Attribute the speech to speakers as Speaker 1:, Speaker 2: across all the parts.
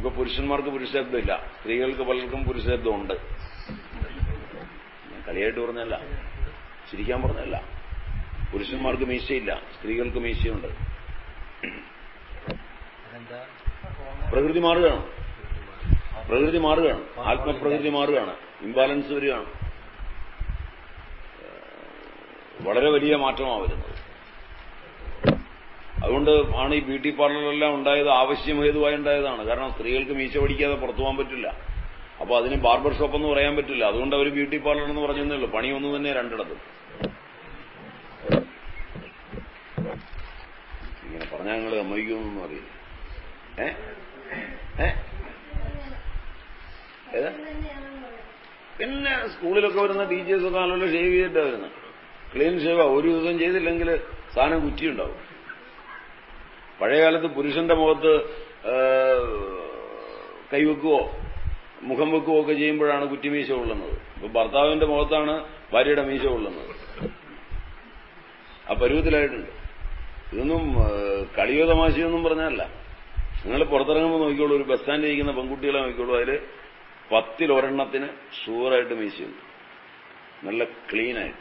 Speaker 1: ഇപ്പൊ പുരുഷന്മാർക്ക് പുരുഷശബ്ദം ഇല്ല സ്ത്രീകൾക്ക് പലർക്കും പുരുഷശബ്ദം ഉണ്ട് ഞാൻ കളിയായിട്ട് പറഞ്ഞല്ല ചിരിക്കാൻ പറഞ്ഞല്ല പുരുഷന്മാർക്ക് മീശയില്ല സ്ത്രീകൾക്ക് മീശയുണ്ട്
Speaker 2: അതെന്താ
Speaker 1: പ്രകൃതി മാറുകയാണ് പ്രകൃതി മാറുകയാണ് ആത്മപ്രകൃതി മാറുകയാണ് ഇംബാലൻസ് വരികയാണ് ഏഹ് വളരെ വലിയ മാറ്റമാണ് വരുന്നത് അതുകൊണ്ട് ആണ് ഈ ബ്യൂട്ടി പാർലറെല്ലാം ഉണ്ടായത് ആവശ്യമേതുവായി ഉണ്ടായതാണ് കാരണം സ്ത്രീകൾക്ക് മീശ പിടിക്കാതെ പുറത്തു പോകാൻ പറ്റില്ല അപ്പൊ അതിന് ബാർബർ ഷോപ്പ് എന്ന് പറയാൻ പറ്റില്ല അതുകൊണ്ട് അവർ ബ്യൂട്ടി പാർലർ എന്ന് പറഞ്ഞതേ ഉള്ളൂ പണി ഒന്ന് തന്നെ രണ്ടിടത്തും ഇങ്ങനെ പറഞ്ഞാൽ നിങ്ങൾ സമ്മതിക്കുമെന്നൊന്നും അറിയില്ല ഏ ഏ ഏതാ പിന്നെ സ്കൂളിലൊക്കെ വരുന്ന ടീച്ചേഴ്സ് ഒക്കെ നല്ല ഷേവ് ചെയ്തിട്ടാ വരുന്നത് ക്ലീൻ ഷേവാ ഒരു ദിവസം ചെയ്തില്ലെങ്കിൽ സാധനം കുറ്റിയുണ്ടാവും പഴയ കാലത്ത് പുരുഷന്റെ മുഖത്ത് ആ, കൈവെക്കുകയോ മുഖം വെക്കുകയോ ഒക്കെ ചെയ്യുമ്പോഴാണ് കുറ്റിമീശ കൊള്ളുന്നത് ഇപ്പൊ ഭർത്താവിന്റെ മുഖത്താണ് ഭാര്യയുടെ മീശ കൊള്ളുന്നത് ആ പരുവത്തിലായിട്ടുണ്ട് ഇതൊന്നും ആ, കളിയോ തമാശയൊന്നും പറഞ്ഞല്ല നിങ്ങൾ പുറത്തിറങ്ങുമ്പോൾ നോക്കിക്കോളൂ ഒരു ബസ് സ്റ്റാൻഡിൽ ഇരിക്കുന്ന പെൺകുട്ടികളെ നോക്കിക്കോളൂ അതിൽ പത്തിൽ ഒരെണ്ണത്തിന് ഷുവറായിട്ട് മീശയുണ്ട് നല്ല ക്ലീനായിട്ട്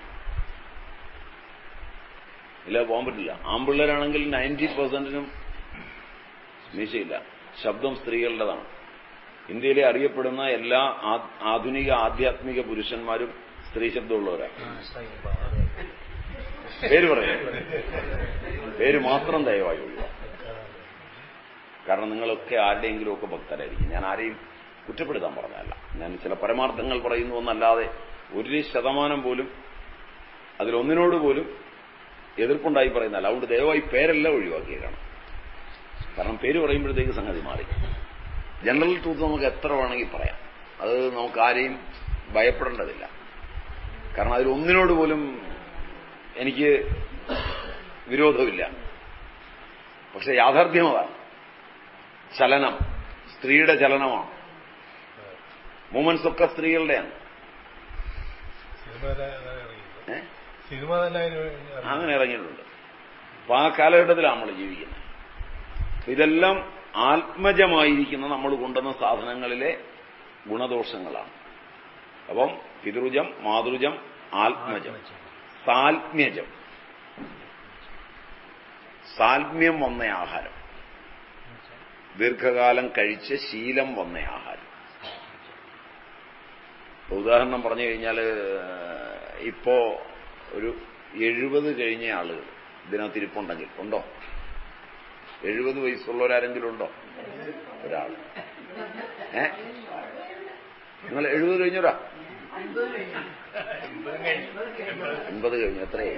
Speaker 1: ഇല്ല പോകാൻ പറ്റില്ല ആമ്പിള്ളേരാണെങ്കിൽ നയൻറ്റി പെർസെന്റിനും മീശയില്ല ശബ്ദം സ്ത്രീകളുടേതാണ് ഇന്ത്യയിലെ അറിയപ്പെടുന്ന എല്ലാ ആ- ആധുനിക ആധ്യാത്മിക പുരുഷന്മാരും സ്ത്രീ ശബ്ദമുള്ളവരാണ്
Speaker 2: ആ, ശരി. അതെ.
Speaker 1: പേര് പറയാം പേര് മാത്രം ദയവായി ഒഴിവാക്കും കാരണം നിങ്ങളൊക്കെ ആരുടെയെങ്കിലും ഒക്കെ ഭക്തരായിരിക്കും ഞാൻ ആരെയും കുറ്റപ്പെടുത്താൻ പറഞ്ഞതല്ല ഞാൻ ചില പരമാർത്ഥങ്ങൾ പറയുന്നു എന്നല്ലാതെ ഒരു ശതമാനം പോലും അതിലൊന്നിനോട് പോലും എതിർപ്പുണ്ടായി പറയുന്നതല്ല അതുകൊണ്ട് ദയവായി പേരെല്ലാം ഒഴിവാക്കിയേക്കണം കാരണം പേര് പറയുമ്പോഴത്തേക്ക് സംഗതി മാറി ജനറൽ ട്രൂത്ത് നമുക്ക് എത്ര വേണമെങ്കിൽ പറയാം അത് നമുക്ക് ആരെയും ഭയപ്പെടേണ്ടതില്ല കാരണം അതിലൊന്നിനോട് പോലും എനിക്ക് വിരോധമില്ല പക്ഷെ യാഥാർത്ഥ്യം അതാണ് ചലനം സ്ത്രീയുടെ ചലനമാണ് മൂമെന്റ്സ് ഒക്കെ സ്ത്രീകളുടെയാണ്
Speaker 3: സിനിമ തന്നെ അങ്ങനെ ഇറങ്ങിയില്ല.
Speaker 1: ഏ?
Speaker 3: സിനിമ തന്നെ അതിന് ഇറങ്ങി.
Speaker 1: അങ്ങനെ ഇറങ്ങിയിട്ടുണ്ട് അപ്പൊ ആ കാലഘട്ടത്തിലാണ് നമ്മൾ ജീവിക്കുന്നത് ഇതെല്ലാം ആത്മജമായിരിക്കുന്ന നമ്മൾ കൊണ്ടുവന്ന സാധനങ്ങളിലെ ഗുണദോഷങ്ങളാണ് അപ്പം പിതൃജം മാതൃജം ആത്മജം സാൽമ്യജം സാൽമ്യം വന്ന ആഹാരം ദീർഘകാലം കഴിച്ച് ശീലം വന്ന ആഹാരം ഇപ്പൊ ഉദാഹരണം പറഞ്ഞു കഴിഞ്ഞാൽ ഇപ്പോ ഒരു എഴുപത് കഴിഞ്ഞ ആളുകൾ ഇതിനകത്ത് ഇരിപ്പുണ്ടെങ്കിൽ ഉണ്ടോ എഴുപത് വയസ്സുള്ളവരാരെങ്കിലും ഉണ്ടോ ഒരാൾ ഏ നിങ്ങൾ എഴുപത് കഴിഞ്ഞൊരാ എൺപത് കഴിഞ്ഞു എത്രയായി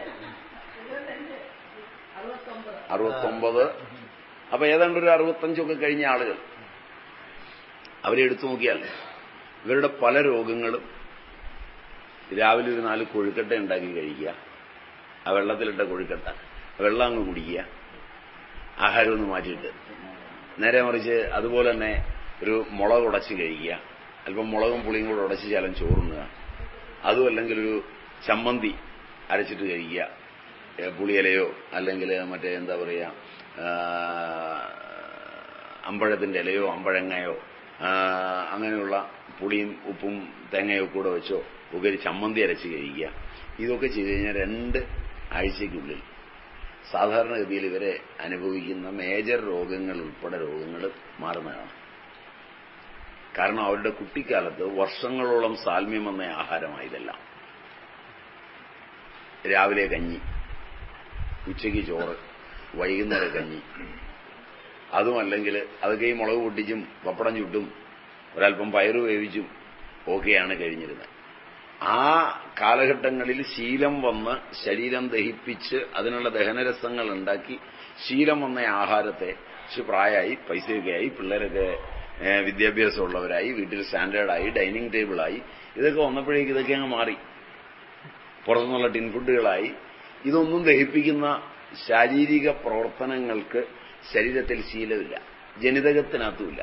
Speaker 1: അറുപത്തൊമ്പത് അപ്പൊ ഏതാണ്ട് ഒരു അറുപത്തഞ്ചൊക്കെ കഴിഞ്ഞ ആളുകൾ അവരെ എടുത്തു നോക്കിയാൽ ഇവരുടെ പല രോഗങ്ങളും രാവിലെ ഒരു നാല് കൊഴുക്കട്ട ഉണ്ടാക്കി കഴിക്കുക ആ വെള്ളത്തിലിട്ട കൊഴുക്കട്ട ആ വെള്ളം അങ്ങ് കുടിക്കുക ആഹാരം ഒന്ന് മാറ്റിയിട്ട് നേരെ മറിച്ച് അതുപോലെ തന്നെ ഒരു മുളക് ഉടച്ച് കഴിക്കുക അല്പം മുളകും പുളിയും കൂടെ ഉടച്ച് ശാലം ചോറുണ്ണുക അതും അല്ലെങ്കിൽ ഒരു ചമ്മന്തി അരച്ചിട്ട് കഴിക്കുക ഏ, പുളിയിലയോ അല്ലെങ്കിൽ മറ്റേ എന്താ പറയുക ആ, അമ്പഴത്തിന്റെ ഇലയോ അമ്പഴങ്ങയോ ആ, അങ്ങനെയുള്ള പുളിയും ഉപ്പും തേങ്ങയോ കൂടെ വെച്ചോ ഒക്കെ ഒരു ചമ്മന്തി അരച്ച് കഴിക്കുക ഇതൊക്കെ ചെയ്തു കഴിഞ്ഞാൽ രണ്ട് ആഴ്ചയ്ക്കുള്ളിൽ സാധാരണഗതിയിൽ ഇവരെ അനുഭവിക്കുന്ന മേജർ രോഗങ്ങൾ ഉൾപ്പെടെ രോഗങ്ങൾ മാറുന്നതാണ് കാരണം അവരുടെ കുട്ടിക്കാലത്ത് വർഷങ്ങളോളം സാൽമ്യം വന്ന ആഹാരമായതെല്ലാം രാവിലെ കഞ്ഞി ഉച്ചയ്ക്ക് ചോറ് വൈകുന്നേരം കഞ്ഞി അതുമല്ലെങ്കിൽ അതൊക്കെ ഈ മുളക് പൊട്ടിച്ചും പപ്പടം ചുട്ടും ഒരല്പം പയറ് വേവിച്ചും ഒക്കെയാണ് കഴിഞ്ഞിരുന്നത് ആ കാലഘട്ടങ്ങളിൽ ശീലം വന്ന് ശരീരം ദഹിപ്പിച്ച് അതിനുള്ള ദഹനരസങ്ങൾ ഉണ്ടാക്കി ശീലം വന്ന ആഹാരത്തെ ഇച്ചിരി പ്രായമായി പൈസയൊക്കെ ആയി പിള്ളേരൊക്കെ ഏ, വിദ്യാഭ്യാസമുള്ളവരായി വീട്ടിൽ സ്റ്റാൻഡേർഡായി ഡൈനിങ് ടേബിളായി ഇതൊക്കെ വന്നപ്പോഴേക്ക് ഇതൊക്കെ അങ്ങ് മാറി പുറത്തുനിന്നുള്ള ടിൻ ഫുഡുകളായി ഇതൊന്നും ദഹിപ്പിക്കുന്ന ശാരീരിക പ്രവർത്തനങ്ങൾക്ക് ശരീരത്തിൽ ശീലമില്ല ജനിതകത്തിനകത്തുമില്ല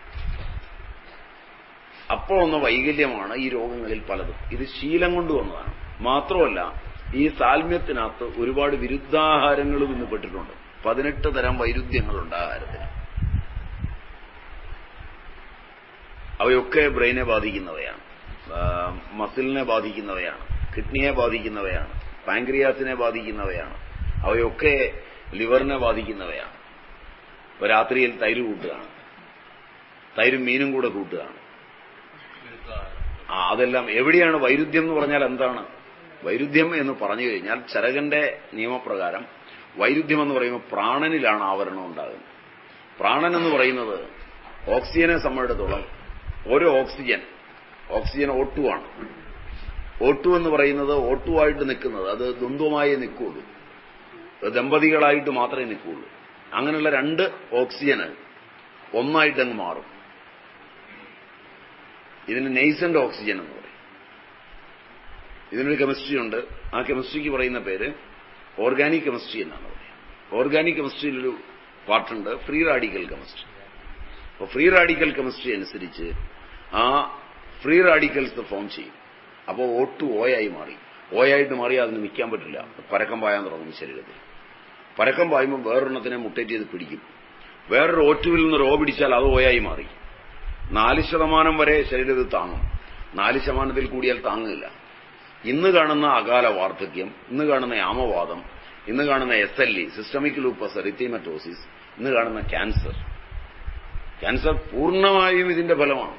Speaker 1: അപ്പോൾ വന്ന വൈകല്യമാണ് ഈ രോഗങ്ങളിൽ പലതും ഇത് ശീലം കൊണ്ട് വന്നതാണ് മാത്രമല്ല ഈ സാൽമ്യത്തിനകത്ത് ഒരുപാട് വിരുദ്ധാഹാരങ്ങളും ഇന്ന് പെട്ടിട്ടുണ്ട് പതിനെട്ട് തരം വൈരുദ്ധ്യങ്ങളുണ്ട് ആഹാരത്തിന് അവയൊക്കെ ബ്രെയിനെ ബാധിക്കുന്നവയാണ് ആ, മസിലിനെ ബാധിക്കുന്നവയാണ് കിഡ്നിയെ ബാധിക്കുന്നവയാണ് പാങ്ക്രിയാസിനെ ബാധിക്കുന്നവയാണ് അവയൊക്കെ ലിവറിനെ ബാധിക്കുന്നവയാണ് ഇപ്പൊ രാത്രിയിൽ തൈര് കൂട്ടുകയാണ് തൈരും മീനും കൂടെ കൂട്ടുകയാണ് ആ അതെല്ലാം എവിടെയാണ് വൈരുദ്ധ്യം എന്ന് പറഞ്ഞാൽ എന്താണ് വൈരുദ്ധ്യം എന്ന് പറഞ്ഞു കഴിഞ്ഞാൽ ചരകന്റെ നിയമപ്രകാരം വൈരുദ്ധ്യം എന്ന് പറയുമ്പോൾ പ്രാണനിലാണ് ആവരണം ഉണ്ടാകുന്നത് പ്രാണൻ എന്ന് പറയുന്നത് ഓക്സിജനെ സംബന്ധിച്ചിടത്തോളം ഓരോ ഓക്സിജൻ ഓക്സിജൻ ഒട്ടു ആണ് ഒട്ടു എന്ന് പറയുന്നത് ഒട്ടുവായിട്ട് നിൽക്കുന്നത് അത് ദ്വന്ദ്വമായി നിൽക്കുള്ളൂ ദമ്പതികളായിട്ട് മാത്രമേ നിൽക്കുള്ളൂ അങ്ങനെയുള്ള രണ്ട് ഓക്സിജന് ഒന്നായിട്ടങ്ങ് മാറും ഇതിന് നെയ്സന്റ് ഓക്സിജൻ എന്ന് പറയും ഇതിനൊരു കെമിസ്ട്രി ഉണ്ട് ആ കെമിസ്ട്രിക്ക് പറയുന്ന പേര് ഓർഗാനിക് കെമിസ്ട്രി എന്നാണ് പറയുക ഓർഗാനിക് കെമിസ്ട്രിയിലൊരു പാർട്ടുണ്ട് ഫ്രീ റാഡിക്കൽ കെമിസ്ട്രി അപ്പോൾ ഫ്രീ റാഡിക്കൽ കെമിസ്ട്രി അനുസരിച്ച് ആ ഫ്രീ റാഡിക്കൽസ് ഫോം ചെയ്യും അപ്പോൾ ഒട്ടു ഓയായി മാറി ഓയായിട്ട് മാറി അതിന് നിൽക്കാൻ പറ്റില്ല പരക്കം പായാൻ തുടങ്ങും ശരീരത്തിൽ പരക്കം പായുമ്പോൾ വേറൊരെണ്ണത്തിനെ മുട്ടേറ്റ് ചെയ്ത് പിടിക്കും വേറൊരു ഓറ്റുവിൽ നിന്ന് റോ പിടിച്ചാൽ അത് ഓയായി മാറി നാല് ശതമാനം വരെ ശരീരത്തിൽ താങ്ങും നാല് ശതമാനത്തിൽ കൂടിയാൽ താങ്ങില്ല ഇന്ന് കാണുന്ന അകാല വാർദ്ധക്യം ഇന്ന് കാണുന്ന ആമവാദം ഇന്ന് കാണുന്ന S L E systemic lupus erythematosus ഇന്ന് കാണുന്ന ക്യാൻസർ ക്യാൻസർ പൂർണ്ണമായും ഇതിന്റെ ഫലമാണ്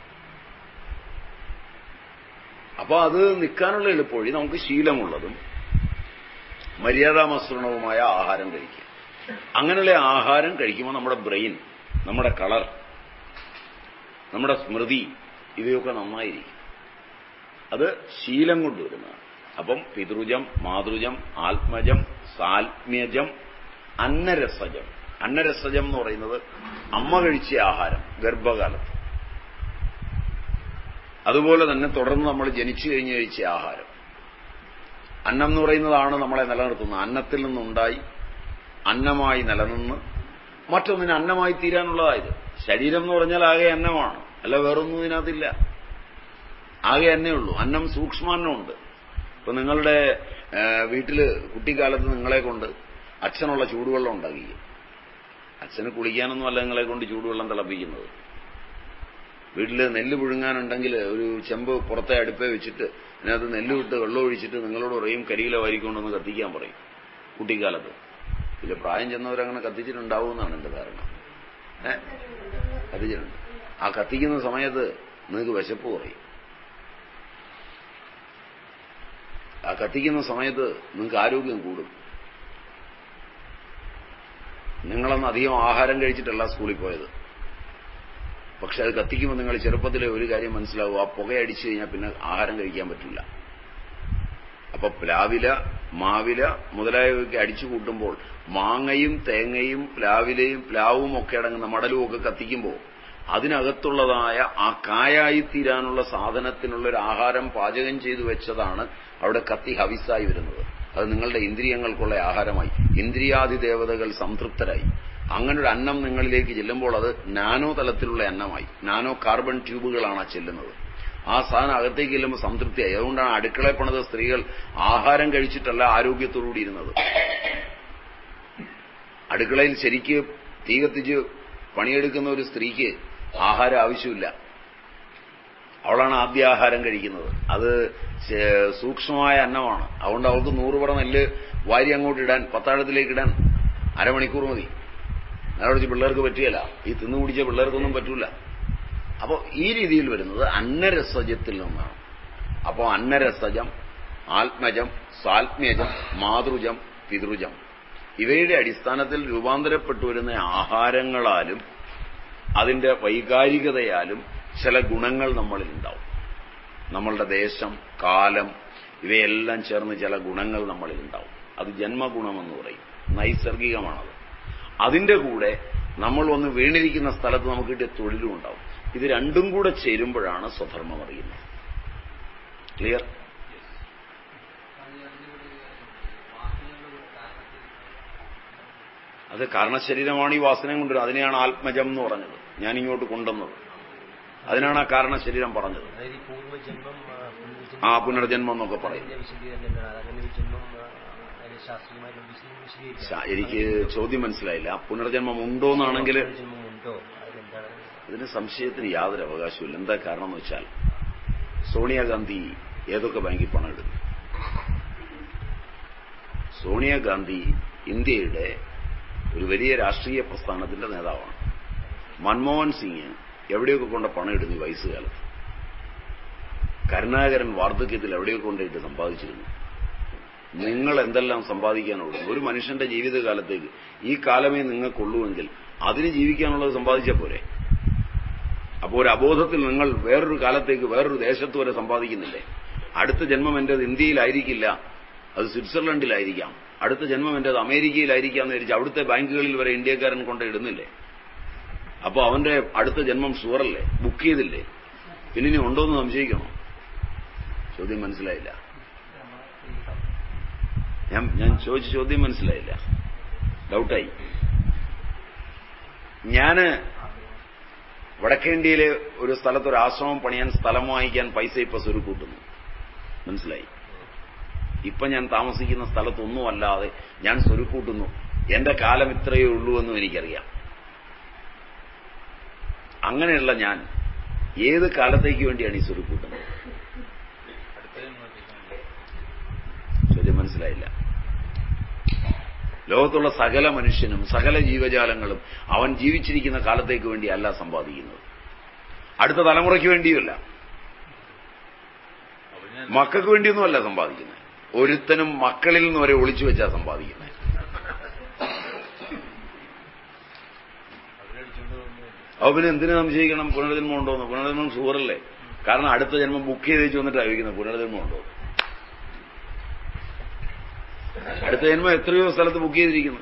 Speaker 1: അപ്പൊ അത് നിൽക്കാനുള്ള എളുപ്പവഴി നമുക്ക് ശീലമുള്ളതും മര്യാദാമസൃണവുമായ ആഹാരം കഴിക്കുക അങ്ങനെയുള്ള ആഹാരം കഴിക്കുമ്പോൾ നമ്മുടെ ബ്രെയിൻ നമ്മുടെ കളർ നമ്മുടെ സ്മൃതി ഇവയൊക്കെ നന്നായിരിക്കും അത് ശീലം കൊണ്ടുവരുന്നതാണ് അപ്പം പിതൃജം മാതൃജം ആത്മജം സാൽമ്യജം അന്നരസജം അന്നരസജം എന്ന് പറയുന്നത് അമ്മ കഴിച്ച ആഹാരം ഗർഭകാലത്ത് അതുപോലെ തന്നെ തുടർന്ന് നമ്മൾ ജനിച്ചു കഴിഞ്ഞ് കഴിച്ച ആഹാരം അന്നം എന്ന് പറയുന്നതാണ് നമ്മളെ നിലനിർത്തുന്നത് അന്നത്തിൽ നിന്നുണ്ടായി അന്നമായി നിലനിന്ന് മറ്റൊന്നിന് അന്നമായി തീരാനുള്ളതായത് ശരീരം എന്ന് പറഞ്ഞാൽ ആകെ അന്നമാണ് അല്ല വേറൊന്നും ഇതിനകത്തില്ല ആകെ അന്നേ ഉള്ളൂ അന്നം സൂക്ഷ്മാന്നമുണ്ട് ഇപ്പൊ നിങ്ങളുടെ വീട്ടില് കുട്ടിക്കാലത്ത് നിങ്ങളെ കൊണ്ട് അച്ഛനുള്ള ചൂടുവെള്ളം ഉണ്ടാക്കി അച്ഛന് കുളിക്കാനൊന്നും അല്ല നിങ്ങളെ കൊണ്ട് ചൂടുവെള്ളം തിളപ്പിക്കുന്നത് വീട്ടിൽ നെല്ല് പുഴുങ്ങാനുണ്ടെങ്കിൽ ഒരു ചെമ്പ് പുറത്തെ അടുപ്പേ വെച്ചിട്ട് അതിനകത്ത് നെല്ല് വിട്ട് വെള്ളം ഒഴിച്ചിട്ട് നിങ്ങളോട് പറയും കരിയില വാരിക്കൊണ്ടൊന്ന് കത്തിക്കാൻ പറയും കുട്ടിക്കാലത്ത് ഇതിൽ പ്രായം ചെന്നവരങ്ങനെ കത്തിച്ചിട്ടുണ്ടാവുമെന്നാണ് എന്റെ ധാരണ ഏ കത്തിച്ചിട്ടുണ്ട് ആ കത്തിക്കുന്ന സമയത്ത് നിങ്ങൾക്ക് വിശപ്പ് കുറയും ആ കത്തിക്കുന്ന സമയത്ത് നിങ്ങൾക്ക് ആരോഗ്യം കൂടും നിങ്ങളന്ന് അധികം ആഹാരം കഴിച്ചിട്ടല്ല സ്കൂളിൽ പോയത് പക്ഷെ അത് കത്തിക്കുമ്പോൾ നിങ്ങൾ ചെറുപ്പത്തിലെ ഒരു കാര്യം മനസ്സിലാവും ആ പുകയടിച്ചു കഴിഞ്ഞാൽ പിന്നെ ആഹാരം കഴിക്കാൻ പറ്റില്ല അപ്പൊ പ്ലാവില മാവില മുതലായവയൊക്കെ അടിച്ചു കൂട്ടുമ്പോൾ മാങ്ങയും തേങ്ങയും പ്ലാവിലയും പ്ലാവും ഒക്കെ അടങ്ങുന്ന മടലും ഒക്കെ കത്തിക്കുമ്പോൾ അതിനകത്തുള്ളതായ ആ കായായി തീരാനുള്ള സാധനത്തിനുള്ള ഒരു ആഹാരം പാചകം ചെയ്തു വെച്ചതാണ് അവിടെ കത്തി ഹവിസായി വരുന്നത് അത് നിങ്ങളുടെ ഇന്ദ്രിയങ്ങൾക്കുള്ള ആഹാരമായി ഇന്ദ്രിയാദി ദേവതകൾ സംതൃപ്തരായി അങ്ങനെ ഒരു അന്നം നിങ്ങളിലേക്ക് ചെല്ലുമ്പോൾ അത് നാനോ തലത്തിലുള്ള അന്നമായി നാനോ കാർബൺ ട്യൂബുകളാണ് ആ ചെല്ലുന്നത് ആ സാധനം അകത്തേക്ക് ചെല്ലുമ്പോൾ സംതൃപ്തിയായി അതുകൊണ്ടാണ് അടുക്കളയിൽ പണിത സ്ത്രീകൾ ആഹാരം കഴിച്ചിട്ടല്ല ആരോഗ്യത്തോടുകൂടി ഇരുന്നത് അടുക്കളയിൽ ശരിക്ക് തീ കത്തിച്ച് പണിയെടുക്കുന്ന ഒരു സ്ത്രീക്ക് ആഹാരം ആവശ്യമില്ല അവളാണ് ആദ്യ ആഹാരം കഴിക്കുന്നത് അത് സൂക്ഷ്മമായ അന്നമാണ് അതുകൊണ്ട് അവൾക്ക് നൂറ് പറ നെല്ല് വാരി അങ്ങോട്ട് ഇടാൻ പത്താഴത്തിലേക്ക് ഇടാൻ അരമണിക്കൂർ മതി നേരെ പിള്ളേർക്ക് പറ്റിയല്ല ഈ തിന്നു കുടിച്ച പിള്ളേർക്കൊന്നും പറ്റൂല അപ്പോൾ ഈ രീതിയിൽ വരുന്നത് അന്നരസജത്തിൽ നിന്നാണ് അപ്പോൾ അന്നരസജം ആത്മജം സാത്മ്യജം മാതൃജം പിതൃജം ഇവയുടെ അടിസ്ഥാനത്തിൽ രൂപാന്തരപ്പെട്ടു വരുന്ന ആഹാരങ്ങളാലും അതിന്റെ വൈകാരികതയാലും ചില ഗുണങ്ങൾ നമ്മളിൽ ഉണ്ടാവും നമ്മളുടെ ദേശം കാലം ഇവയെല്ലാം ചേർന്ന് ചില ഗുണങ്ങൾ നമ്മളിൽ ഉണ്ടാവും അത് ജന്മഗുണമെന്ന് പറയും നൈസർഗികമാണത് അതിന്റെ കൂടെ നമ്മൾ ഒന്ന് വീണിരിക്കുന്ന സ്ഥലത്ത് നമുക്ക് കിട്ടിയ തൊഴിലും ഉണ്ടാവും ഇത് രണ്ടും കൂടെ ചേരുമ്പോഴാണ് സ്വധർമ്മം അറിയുന്നത് ക്ലിയർ അത് കാരണശരീരമാണ് ഈ വാസനയും കൊണ്ടുവരുന്നത് അതിനെയാണ് ആത്മജം എന്ന് പറഞ്ഞത് ഞാൻ ഇങ്ങോട്ട് കൊണ്ടുവന്നത് അതിനാണ് ആ കാരണശരീരം പറഞ്ഞത്
Speaker 2: അതായത് ഈ പൂർവ്വജന്മം ആ,
Speaker 1: ആ
Speaker 2: പുനർജന്മം
Speaker 1: പുനർജന്മം എന്നൊക്കെ പറയും
Speaker 2: അതിന്റെ വിശദീകരണം എന്താണ് അങ്ങനെ ഒരു ജന്മം ആ, അതിന് ശാസ്ത്രീയമായിട്ട് വിശദീ- വിശദീകരിക്കാം
Speaker 1: ശ- എനിക്ക് ചോദ്യം മനസ്സിലായില്ല പുനർജന്മം ഉണ്ടോന്നാണെങ്കിൽ
Speaker 2: പുനർജന്മം ഉണ്ടോ അതെന്താണ്
Speaker 1: അതിന് സംശയത്തിന് യാതൊരു അവകാശമില്ല എന്താ കാരണം എന്ന് വെച്ചാൽ സോണിയാഗാന്ധി ഏതൊക്കെ ബാങ്കിൽ പണം ഇടുന്നു സോണിയാഗാന്ധി ഇന്ത്യയുടെ ഒരു വലിയ രാഷ്ട്രീയ പ്രസ്ഥാനത്തിന്റെ നേതാവാണ് മൻമോഹൻ സിംഗ് എവിടെയൊക്കെ കൊണ്ട് പണം ഇടുന്നു ഈ വയസ്സുകാലത്ത് കരുണാകരൻ വാർദ്ധക്യത്തിൽ എവിടെയൊക്കെ കൊണ്ടിട്ട് സമ്പാദിച്ചിരുന്നു നിങ്ങൾ എന്തെല്ലാം സമ്പാദിക്കാനുള്ളൂ ഒരു മനുഷ്യന്റെ ജീവിതകാലത്തേക്ക് ഈ കാലമേ നിങ്ങൾക്കുള്ളൂവെങ്കിൽ അതിന് ജീവിക്കാനുള്ളത് സമ്പാദിച്ചാൽ പോരെ അപ്പോൾ ഒരു അബോധത്തിൽ നിങ്ങൾ വേറൊരു കാലത്തേക്ക് വേറൊരു ദേശത്ത് വരെ സമ്പാദിക്കുന്നില്ലേ അടുത്ത ജന്മം എന്റേത് ഇന്ത്യയിലായിരിക്കില്ല അത് സ്വിറ്റ്സർലൻഡിലായിരിക്കാം അടുത്ത ജന്മം എന്റേത് അമേരിക്കയിലായിരിക്കാം എന്ന് വിചാരിച്ച് അവിടുത്തെ ബാങ്കുകളിൽ വരെ ഇന്ത്യക്കാരൻ കൊണ്ട് ഇടുന്നില്ലേ അപ്പോൾ അവന്റെ അടുത്ത ജന്മം ഷുവറല്ലേ ബുക്ക് ചെയ്തില്ലേ പിന്നെ ഇനി ഉണ്ടോന്ന് സംശയിക്കണോ ചോദ്യം മനസ്സിലായില്ല ഞാൻ ഞാൻ ചോദിച്ച ചോദ്യം മനസ്സിലായില്ല ഡൗട്ടായി ഞാന് വടക്കേന്ത്യയിലെ ഒരു സ്ഥലത്ത് ഒരു ആശ്രമം പണിയാൻ സ്ഥലം വാങ്ങിക്കാൻ പൈസ ഇപ്പൊ സ്വരുക്കൂട്ടുന്നു മനസ്സിലായി ഇപ്പൊ ഞാൻ താമസിക്കുന്ന സ്ഥലത്തൊന്നും അല്ലാതെ ഞാൻ സ്വരുക്കൂട്ടുന്നു എന്റെ കാലം ഇത്രയേ ഉള്ളൂ എന്നും എനിക്കറിയാം അങ്ങനെയുള്ള ഞാൻ ഏത് കാലത്തേക്ക് വേണ്ടിയാണ് ഈ സ്വരുക്കൂട്ടുന്നത് ചോദ്യം മനസ്സിലായില്ല ലോകത്തുള്ള സകല മനുഷ്യനും സകല ജീവജാലങ്ങളും അവൻ ജീവിച്ചിരിക്കുന്ന കാലത്തേക്ക് വേണ്ടിയല്ല സമ്പാദിക്കുന്നത് അടുത്ത തലമുറയ്ക്ക് വേണ്ടിയുമല്ല മക്കൾക്ക് വേണ്ടിയൊന്നുമല്ല സമ്പാദിക്കുന്നത് ഒരുത്തനും മക്കളിൽ നിന്ന് വരെ ഒളിച്ചു വെച്ചാ സമ്പാദിക്കുന്നത് അപ്പൊ പിന്നെ എന്തിനു സംശയിക്കണം പുനർജന്മം ഉണ്ടോന്ന് പുനർജന്മം ഷുവറല്ലേ കാരണം അടുത്ത ജന്മം ബുക്ക് ചെയ്ത് വെച്ച് വന്നിട്ട് ചോദിക്കുന്നത് പുനർജന്മം ഉണ്ടോ അടുത്ത ജന്മം എത്രയോ സ്ഥലത്ത് ബുക്ക് ചെയ്തിരിക്കുന്നു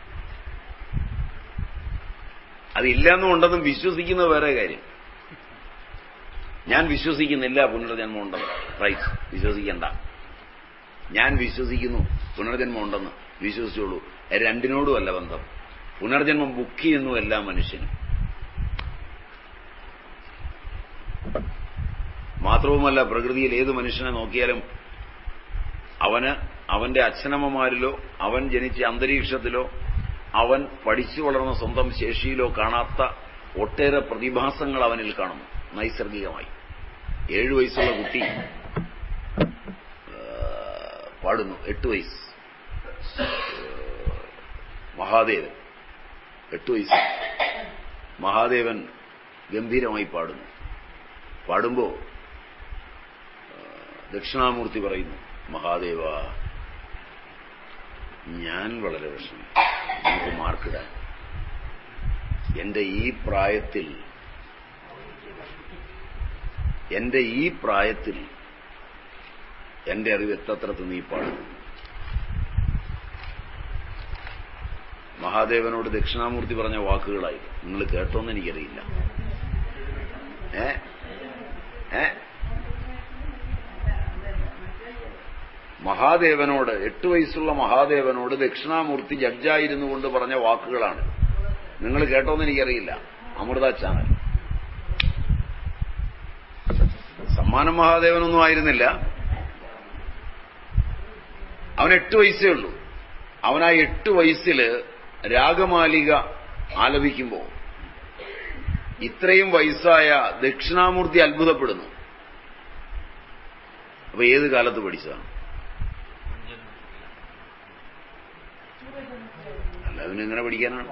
Speaker 1: അതില്ലെന്നും ഉണ്ടെന്നും വിശ്വസിക്കുന്നത് വേറെ കാര്യം ഞാൻ വിശ്വസിക്കുന്നില്ല പുനർജന്മം ഉണ്ടെന്ന് റൈറ്റ് വിശ്വസിക്കണ്ട ഞാൻ വിശ്വസിക്കുന്നു പുനർജന്മം ഉണ്ടെന്ന് വിശ്വസിച്ചോളൂ രണ്ടിനോടുമല്ല ബന്ധം പുനർജന്മം ബുക്ക് ചെയ്യുന്നു എല്ലാ മനുഷ്യനും മാത്രവുമല്ല പ്രകൃതിയിൽ ഏത് മനുഷ്യനെ നോക്കിയാലും അവന് അവന്റെ അച്ഛനമ്മമാരിലോ അവൻ ജനിച്ച അന്തരീക്ഷത്തിലോ അവൻ പഠിച്ചു വളർന്ന സ്വന്തം ശേഷിയിലോ കാണാത്ത ഒട്ടേറെ പ്രതിഭാസങ്ങൾ അവനിൽ കാണുന്നു നൈസർഗികമായി ഏഴു വയസ്സുള്ള കുട്ടി പാടുന്നു എട്ട് വയസ്സ് മഹാദേവൻ എട്ട് വയസ്സ് മഹാദേവൻ ഗംഭീരമായി പാടുന്നു പാടുമ്പോ ദക്ഷിണാമൂർത്തി പറയുന്നു മഹാദേവ ഞാൻ വളരെ വിഷമം എനിക്ക് മാർക്കിടാൻ എന്റെ ഈ പ്രായത്തിൽ എന്റെ ഈ പ്രായത്തിൽ എന്റെ അറിവ് എത്തത്രത്ത് നീ പാടുന്നു മഹാദേവനോട് ദക്ഷിണാമൂർത്തി പറഞ്ഞ വാക്കുകളായി നിങ്ങൾ കേട്ടോന്ന് എനിക്കറിയില്ല ഏ ഏ മഹാദേവനോട് എട്ട് വയസ്സുള്ള മഹാദേവനോട് ദക്ഷിണാമൂർത്തി ജഡ്ജായിരുന്നു കൊണ്ട് പറഞ്ഞ വാക്കുകളാണ് നിങ്ങൾ കേട്ടോന്ന് എനിക്കറിയില്ല അമൃത ചാനൽ സമ്മാനം മഹാദേവനൊന്നും ആയിരുന്നില്ല അവൻ എട്ട് വയസ്സേ ഉള്ളൂ അവൻ ആ എട്ട് വയസ്സില് രാഗമാലിക ആലപിക്കുമ്പോൾ ഇത്രയും വയസ്സായ ദക്ഷിണാമൂർത്തി അത്ഭുതപ്പെടുന്നു അപ്പൊ ഏത് കാലത്ത് പഠിച്ചതാണ് അല്ല അവനെങ്ങനെ പഠിക്കാനാണ്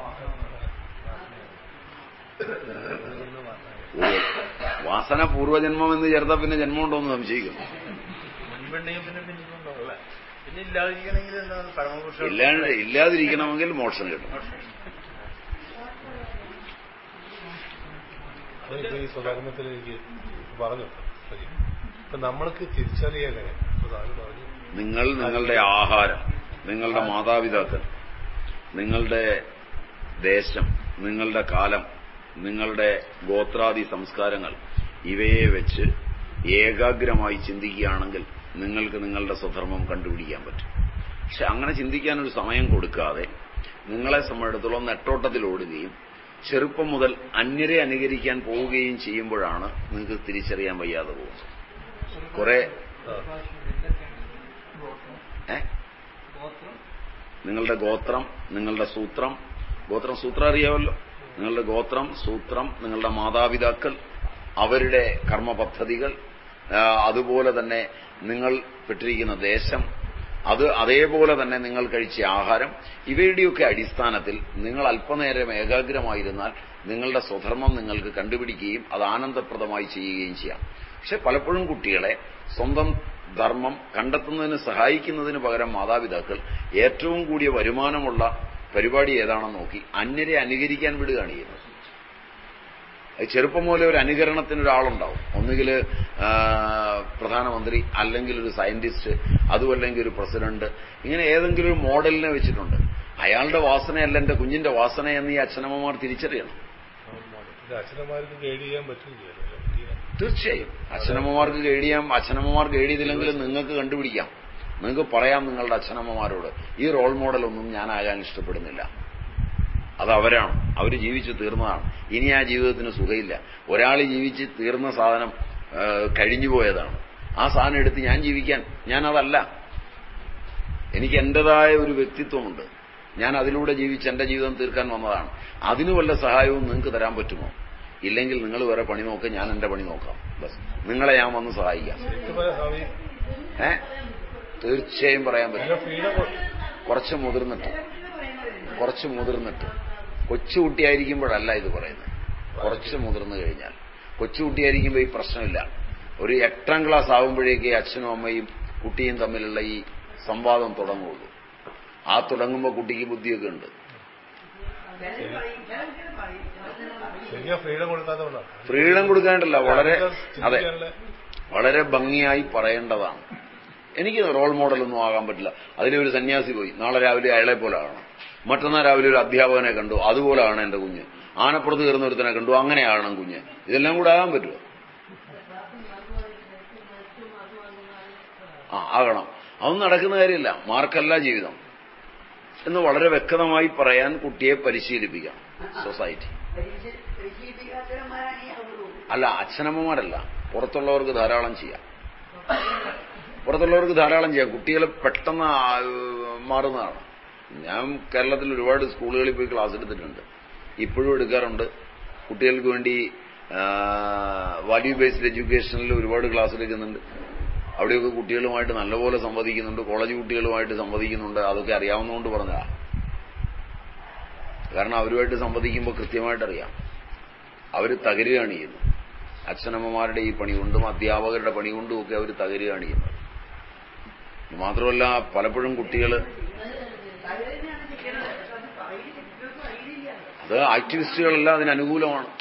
Speaker 1: വാസന പൂർവ്വജന്മം എന്ന് ചേർത്താൽ പിന്നെ ജന്മമുണ്ടോ എന്ന് സംശയിക്കുന്നു
Speaker 2: മുൻപുണ്ടെങ്കിൽ പിന്നെ പിന്നിലുണ്ടാവും അല്ലേ പിന്നെ ഇല്ലാതിരിക്കണമെങ്കിൽ എന്താണ് പരമപുരുഷ
Speaker 1: ഇല്ലാണ്ട് ഇല്ലാതിരിക്കണമെങ്കിൽ മോക്ഷം കിട്ടും
Speaker 3: അതിപ്പോ ഈ സ്വകർമ്മത്തിൽ എനിക്ക് പറഞ്ഞു ശരി ഇപ്പൊ നമ്മൾക്ക് തിരിച്ചറിയാൻ എങ്ങനെ ഇപ്പൊ താങ്കൾ പറഞ്ഞു
Speaker 1: നിങ്ങൾ നിങ്ങളുടെ ആഹാരം നിങ്ങളുടെ മാതാപിതാക്കൾ നിങ്ങളുടെ ദേശം നിങ്ങളുടെ കാലം നിങ്ങളുടെ ഗോത്രാദി സംസ്കാരങ്ങൾ ഇവയെ വെച്ച് ഏകാഗ്രമായി ചിന്തിക്കുകയാണെങ്കിൽ നിങ്ങൾക്ക് നിങ്ങളുടെ സ്വധർമ്മം കണ്ടുപിടിക്കാൻ പറ്റും പക്ഷെ അങ്ങനെ ചിന്തിക്കാനൊരു സമയം കൊടുക്കാതെ നിങ്ങളെ സംബന്ധിച്ചിടത്തോളം നെട്ടോട്ടത്തിലോടുകയും ചെറുപ്പം മുതൽ അന്യരെ അനുകരിക്കാൻ പോവുകയും ചെയ്യുമ്പോഴാണ് നിങ്ങൾക്ക് തിരിച്ചറിയാൻ വയ്യാതെ പോകുന്നത് കുറെ ഏ നിങ്ങളുടെ ഗോത്രം നിങ്ങളുടെ സൂത്രം ഗോത്രം സൂത്രം അറിയാമല്ലോ നിങ്ങളുടെ ഗോത്രം സൂത്രം നിങ്ങളുടെ മാതാപിതാക്കൾ അവരുടെ കർമ്മപദ്ധതികൾ ആ, അതുപോലെ തന്നെ നിങ്ങൾ പെട്ടിരിക്കുന്ന ദേശം അത് അതേപോലെ തന്നെ നിങ്ങൾ കഴിച്ച ആഹാരം ഇവയുടെയൊക്കെ അടിസ്ഥാനത്തിൽ നിങ്ങൾ അല്പനേരം ഏകാഗ്രമായിരുന്നാൽ നിങ്ങളുടെ സ്വധർമ്മം നിങ്ങൾക്ക് കണ്ടുപിടിക്കുകയും അത് ആനന്ദപ്രദമായി ചെയ്യുകയും ചെയ്യാം പക്ഷെ പലപ്പോഴും കുട്ടികളെ സ്വന്തം ധർമ്മം കണ്ടെത്തുന്നതിന് സഹായിക്കുന്നതിന് പകരം മാതാപിതാക്കൾ ഏറ്റവും കൂടിയ വരുമാനമുള്ള പരിപാടി ഏതാണെന്ന് നോക്കി അന്യരെ അനുകരിക്കാൻ വിടുകയാണ് ചെയ്യുന്നത് അത് ചെറുപ്പം മുതലേ ഒരു അനുകരണത്തിന് ഒരാളുണ്ടാവും ഒന്നുകിൽ പ്രധാനമന്ത്രി അല്ലെങ്കിൽ ഒരു സയന്റിസ്റ്റ് അതും അല്ലെങ്കിൽ ഒരു പ്രസിഡന്റ് ഇങ്ങനെ ഏതെങ്കിലും ഒരു മോഡലിനെ വെച്ചിട്ടുണ്ട് അയാളുടെ വാസനയല്ല എന്റെ കുഞ്ഞിന്റെ വാസന എന്ന് ഈ അച്ഛനമ്മമാർ തിരിച്ചറിയണം
Speaker 3: ഇത് അച്ഛനമാർക്ക് ഗൈഡ് ചെയ്യാൻ പറ്റില്ല
Speaker 1: തീർച്ചയായും അച്ഛനമ്മമാർക്ക് ഗൈഡ് ചെയ്യാം അച്ഛനമ്മമാർ ഗൈഡ് ചെയ്തില്ലെങ്കിലും നിങ്ങൾക്ക് കണ്ടുപിടിക്കാം നിങ്ങൾക്ക് പറയാം നിങ്ങളുടെ അച്ഛനമ്മമാരോട് ഈ റോൾ മോഡലൊന്നും ഞാനാകാൻ ഇഷ്ടപ്പെടുന്നില്ല അത് അവരാണ് അവർ ജീവിച്ചു തീർന്നതാണ് ഇനി ആ ജീവിതത്തിന് സുഖമില്ല ഒരാൾ ജീവിച്ച് തീർന്ന സാധനം ആ, കഴിഞ്ഞുപോയതാണ് ആ സാധനം എടുത്ത് ഞാൻ ജീവിക്കാൻ ഞാൻ അതല്ല എനിക്ക് എന്റേതായ ഒരു വ്യക്തിത്വമുണ്ട് ഞാൻ അതിലൂടെ ജീവിച്ച് എന്റെ ജീവിതം തീർക്കാൻ വന്നതാണ് അതിന് വല്ല സഹായവും നിങ്ങൾക്ക് തരാൻ പറ്റുമോ ഇല്ലെങ്കിൽ നിങ്ങൾ വേറെ പണി നോക്കുക ഞാൻ എന്റെ പണി നോക്കാം ബസ് നിങ്ങളെ ഞാൻ വന്ന് സഹായിക്കാം
Speaker 3: ശരിക്കും പറയാം സ്വാമി
Speaker 1: ഏ തീർച്ചയായും പറയാൻ
Speaker 3: നല്ല
Speaker 1: പറ്റും
Speaker 3: ഫ്രീഡം
Speaker 1: കുറച്ച് മുതിർന്നിട്ട് കുറച്ച് മുതിർന്നിട്ട് കൊച്ചുകുട്ടിയായിരിക്കുമ്പോഴല്ല ഇത് പറയുന്നത് കുറച്ച് മുതിർന്നു കഴിഞ്ഞാൽ കൊച്ചുകുട്ടിയായിരിക്കുമ്പോൾ ഈ പ്രശ്നമില്ല ഒരു എട്ടാം ക്ലാസ് ആകുമ്പോഴേക്കേ അച്ഛനും അമ്മയും കുട്ടിയും തമ്മിലുള്ള ഈ സംവാദം തുടങ്ങുള്ളൂ ആ തുടങ്ങുമ്പോൾ കുട്ടിക്ക് ബുദ്ധിയൊക്കെ ഉണ്ട്
Speaker 3: ശരിക്കും ഫ്രീഡം കൊടുക്കാത്തതുകൊണ്ടാണ്
Speaker 1: ഫ്രീഡം കൊടുക്കാണ്ടല്ല വളരെ അതെ
Speaker 3: ചിന്തിക്കാനുള്ള
Speaker 1: വളരെ ഭംഗിയായി പറയേണ്ടതാണ് എനിക്ക് റോൾ മോഡലൊന്നും ആകാൻ പറ്റില്ല അതിലെ ഒരു സന്യാസി പോയി നാളെ രാവിലെ അയാളെ പോലെ ആകണം മറ്റന്നാൾ രാവിലെ ഒരു അധ്യാപകനെ കണ്ടു അതുപോലെയാണ് എന്റെ കുഞ്ഞ് ആനപ്പുറത്ത് കയറുന്ന ഒരുത്തനെ കണ്ടു അങ്ങനെയാകണം കുഞ്ഞ് ഇതെല്ലാം കൂടെ ആകാൻ പറ്റുമോ ആ ആകണം അതൊന്നും നടക്കുന്ന കാര്യമില്ല മാർക്കല്ല ജീവിതം എന്ന് വളരെ വ്യക്തമായി പറയാൻ കുട്ടിയെ പരിശീലിപ്പിക്കണം സൊസൈറ്റി അല്ല അച്ഛനമ്മമാരല്ല പുറത്തുള്ളവർക്ക് ധാരാളം ചെയ്യാം പുറത്തുള്ളവർക്ക് ധാരാളം ചെയ്യാം കുട്ടികളെ പെട്ടെന്ന് ആ, മാറുന്നതാണ് ഞാൻ കേരളത്തിൽ ഒരുപാട് സ്കൂളുകളിൽ പോയി ക്ലാസ് എടുത്തിട്ടുണ്ട് ഇപ്പോഴും എടുക്കാറുണ്ട് കുട്ടികൾക്ക് വേണ്ടി വാല്യൂ ബേസ്ഡ് എഡ്യൂക്കേഷനിൽ ഒരുപാട് ക്ലാസ് എടുക്കുന്നുണ്ട് അവിടെയൊക്കെ കുട്ടികളുമായിട്ട് നല്ലപോലെ സംവദിക്കുന്നുണ്ട് കോളേജ് കുട്ടികളുമായിട്ട് സംവദിക്കുന്നുണ്ട് അതൊക്കെ അറിയാവുന്നതുകൊണ്ട് പറഞ്ഞതാ കാരണം അവരുമായിട്ട് സംവദിക്കുമ്പോൾ കൃത്യമായിട്ട് അറിയാം അവർ തകരുകയാണ് ചെയ്യുന്നത് അച്ഛനമ്മമാരുടെ ഈ പണി കൊണ്ടും അധ്യാപകരുടെ പണി കൊണ്ടും ഒക്കെ അവർ തകരുകയാണ് ചെയ്യുന്നത് മാത്രമല്ല പലപ്പോഴും കുട്ടികൾ അത് ആക്ടിവിസ്റ്റുകളെല്ലാം അതിന് അനുകൂലമാണ്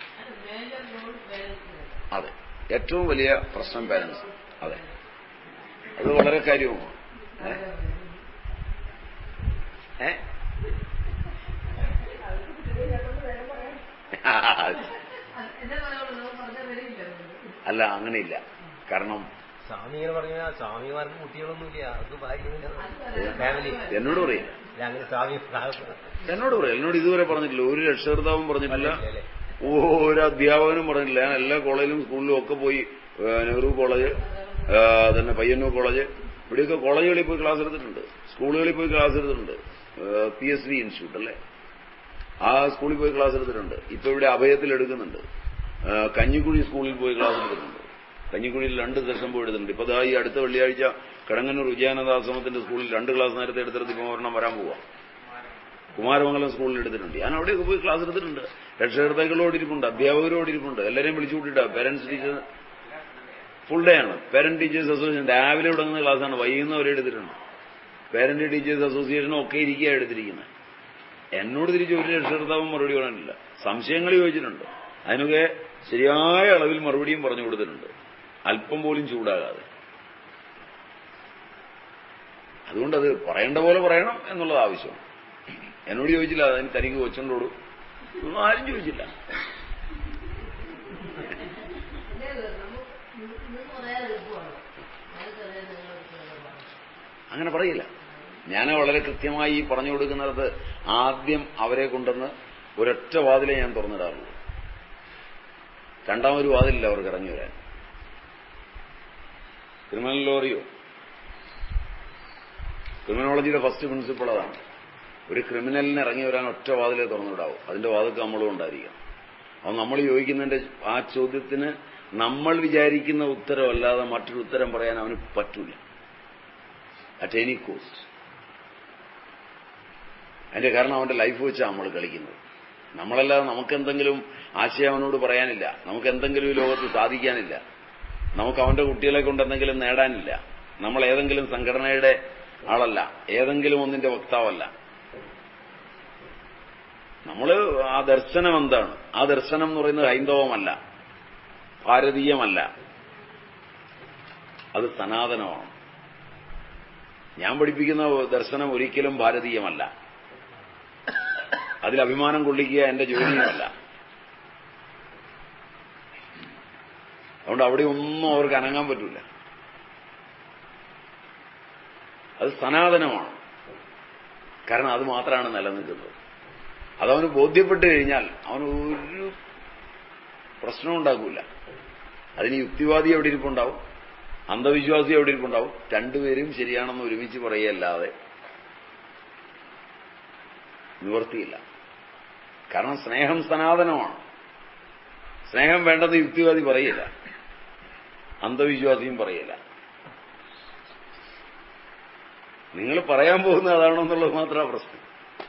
Speaker 1: അതെ ഏറ്റവും വലിയ പ്രശ്നം പാരന്റ്സ് അതെ അത് വളരെ കാര്യവുമാണ് ഏ? ഏ? അല്ല അങ്ങനെയില്ല കാരണം
Speaker 4: സ്വാമി ഇങ്ങനെ പറഞ്ഞ സ്വാമിമാർക്ക് കുട്ടികളൊന്നുമില്ല അവർക്ക് ഭാര്യയൊന്നുമില്ല ഫാമിലി
Speaker 1: എന്നോട് പറയും
Speaker 4: അങ്ങനെ സ്വാമി
Speaker 1: എന്നോട് പറയും എന്നോട് ഇതുവരെ പറഞ്ഞിട്ടില്ല ഒരു രക്ഷകർത്താവും പറഞ്ഞിട്ടില്ല
Speaker 4: അല്ലേ?
Speaker 1: ഓ ഒരു അധ്യാപകനും പറഞ്ഞിട്ടില്ല ഞാൻ എല്ലാ കോളേജിലും സ്കൂളിലും ഒക്കെ പോയി ഏ, നെഹ്റു കോളേജ് ഏ, തന്നെ പയ്യന്നൂർ കോളേജ് ഇവിടെയൊക്കെ കോളേജുകളിൽ പോയി ക്ലാസ് എടുത്തിട്ടുണ്ട് സ്കൂളുകളിൽ പോയി ക്ലാസ് എടുത്തിട്ടുണ്ട് പി എസ് വി ഇൻസ്റ്റിറ്റ്യൂട്ട് അല്ലേ ആ സ്കൂളിൽ പോയി ക്ലാസ് എടുത്തിട്ടുണ്ട് ഇപ്പൊ ഇവിടെ അഭയത്തിൽ എടുക്കുന്നുണ്ട് ഏ, കഞ്ഞിക്കുഴി സ്കൂളിൽ പോയി ക്ലാസ് എടുത്തിട്ടുണ്ട് കഞ്ഞിക്കുഴിയിൽ രണ്ട് സെഷൻ പോയി എടുത്തിട്ടുണ്ട് ഇപ്പൊ ദാ ഈ അടുത്ത വെള്ളിയാഴ്ച കിടങ്ങന്നൂർ വിജയാനന്ദാശ്രമത്തിന്റെ സ്കൂളിൽ രണ്ട് ക്ലാസ് നേരത്തെ എടുത്തിടത്ത് ഇപ്പൊ ഒരെണ്ണം വരാൻ പോവാം കുമാരമംഗലം സ്കൂളിൽ എടുത്തിട്ടുണ്ട് ഞാൻ അവിടെയൊക്കെ പോയി ക്ലാസ് എടുത്തിട്ടുണ്ട് രക്ഷകർത്താക്കളോട് ഇരിപ്പുണ്ട് അധ്യാപകരോട് ഇരിപ്പുണ്ട് എല്ലാവരെയും വിളിച്ചു കൂട്ടിയിട്ടാ പേരന്റ്സ് ടീച്ചർ ഫുൾ ഡേ ആണ് പേരന്റ് ടീച്ചേഴ്സ് അസോസിയേഷൻ രാവിലെ തുടങ്ങുന്ന ക്ലാസ്സാണ് വൈകുന്നവരെ എടുത്തിട്ടുണ്ട് പേരന്റ് ടീച്ചേഴ്സ് അസോസിയേഷനും ഒക്കെ ഇരിക്കുക എടുത്തിരിക്കുന്നത് എന്നോട് തിരിച്ച് ഒരു രക്ഷകർത്താവും മറുപടി പറയാനില്ല സംശയങ്ങൾ ചോദിച്ചിട്ടുണ്ട് അതിനൊക്കെ ശരിയായ അളവിൽ മറുപടിയും പറഞ്ഞു കൊടുത്തിട്ടുണ്ട് അല്പം പോലും ചൂടാകാതെ അതുകൊണ്ടത് പറയേണ്ട പോലെ പറയണം എന്നുള്ളത് ആവശ്യമാണ് എന്നോട് ചോദിച്ചില്ല അതിന് തനിക്ക് കൊച്ചുണ്ടോടു ഒന്നും ആരും ചോദിച്ചില്ല അങ്ങനെ പറയില്ല ഞാൻ വളരെ കൃത്യമായി ഈ പറഞ്ഞു കൊടുക്കുന്നത് ആദ്യം അവരെ കൊണ്ടുവന്ന് ഒരൊറ്റ വാതിലേ ഞാൻ തുറന്നിടാറുള്ളൂ രണ്ടാമൊരു വാതിലില്ല അവർക്ക് ഇറങ്ങി വരാൻ ക്രിമിനൽ ലോറിയോ ക്രിമിനോളജിയുടെ ഫസ്റ്റ് പ്രിൻസിപ്പിൾ അതാണ് ഒരു ക്രിമിനലിന് ഇറങ്ങി വരാൻ ഒറ്റ വാതിലേ തുറന്നുവിടാവും അതിന്റെ വാതിൽക്ക് നമ്മളും ഉണ്ടായിരിക്കണം അത് നമ്മൾ ചോദിക്കുന്നതിന്റെ ആ ചോദ്യത്തിന് നമ്മൾ വിചാരിക്കുന്ന ഉത്തരമല്ലാതെ മറ്റൊരു ഉത്തരം പറയാൻ അവന് പറ്റൂല അറ്റ് എനി കോസ്റ്റ് അതിന്റെ കാരണം അവന്റെ ലൈഫ് വെച്ചാണ് നമ്മൾ കളിക്കുന്നത് നമ്മളല്ലാതെ നമുക്കെന്തെങ്കിലും ആശയം അവനോട് പറയാനില്ല നമുക്ക് എന്തെങ്കിലും ഈ ലോകത്ത് സാധിക്കാനില്ല നമുക്ക് അവന്റെ കുട്ടികളെ കൊണ്ട് എന്തെങ്കിലും നേടാനില്ല നമ്മൾ ഏതെങ്കിലും സംഘടനയുടെ ആളല്ല ഏതെങ്കിലും ഒന്നിന്റെ വക്താവല്ല നമ്മൾ ആ ദർശനം എന്താണ് ആ ദർശനം എന്ന് പറയുന്നത് ഹൈന്ദവമല്ല ഭാരതീയമല്ല അത് സനാതനമാണ് ഞാൻ പഠിപ്പിക്കുന്ന ദർശനം ഒരിക്കലും ഭാരതീയമല്ല അതിൽ അഭിമാനം കൊള്ളിക്കുക എന്റെ ജോലിയുമല്ല അതുകൊണ്ട് അവിടെ ഒന്നും അവർക്ക് അനങ്ങാൻ പറ്റൂല അത് സനാതനമാണ് കാരണം അത് മാത്രമാണ് നിലനിൽക്കുന്നത് അതവന് ബോധ്യപ്പെട്ട് കഴിഞ്ഞാൽ അവന് ഒരു പ്രശ്നവും ഉണ്ടാക്കൂല അതിന് യുക്തിവാദി എവിടെ ഇരിപ്പുണ്ടാവും അന്ധവിശ്വാസി എവിടെ ഇരിപ്പുണ്ടാവും രണ്ടുപേരും ശരിയാണെന്ന് ഒരുമിച്ച് പറയല്ലാതെ നിവർത്തിയില്ല കാരണം സ്നേഹം സനാതനമാണ് സ്നേഹം വേണ്ടെന്ന് യുക്തിവാദി പറയില്ല അന്ധവിശ്വാസിയും പറയില്ല നിങ്ങൾ പറയാൻ പോകുന്നത് അതാണോ എന്നുള്ളത് മാത്രമാണ് പ്രശ്നം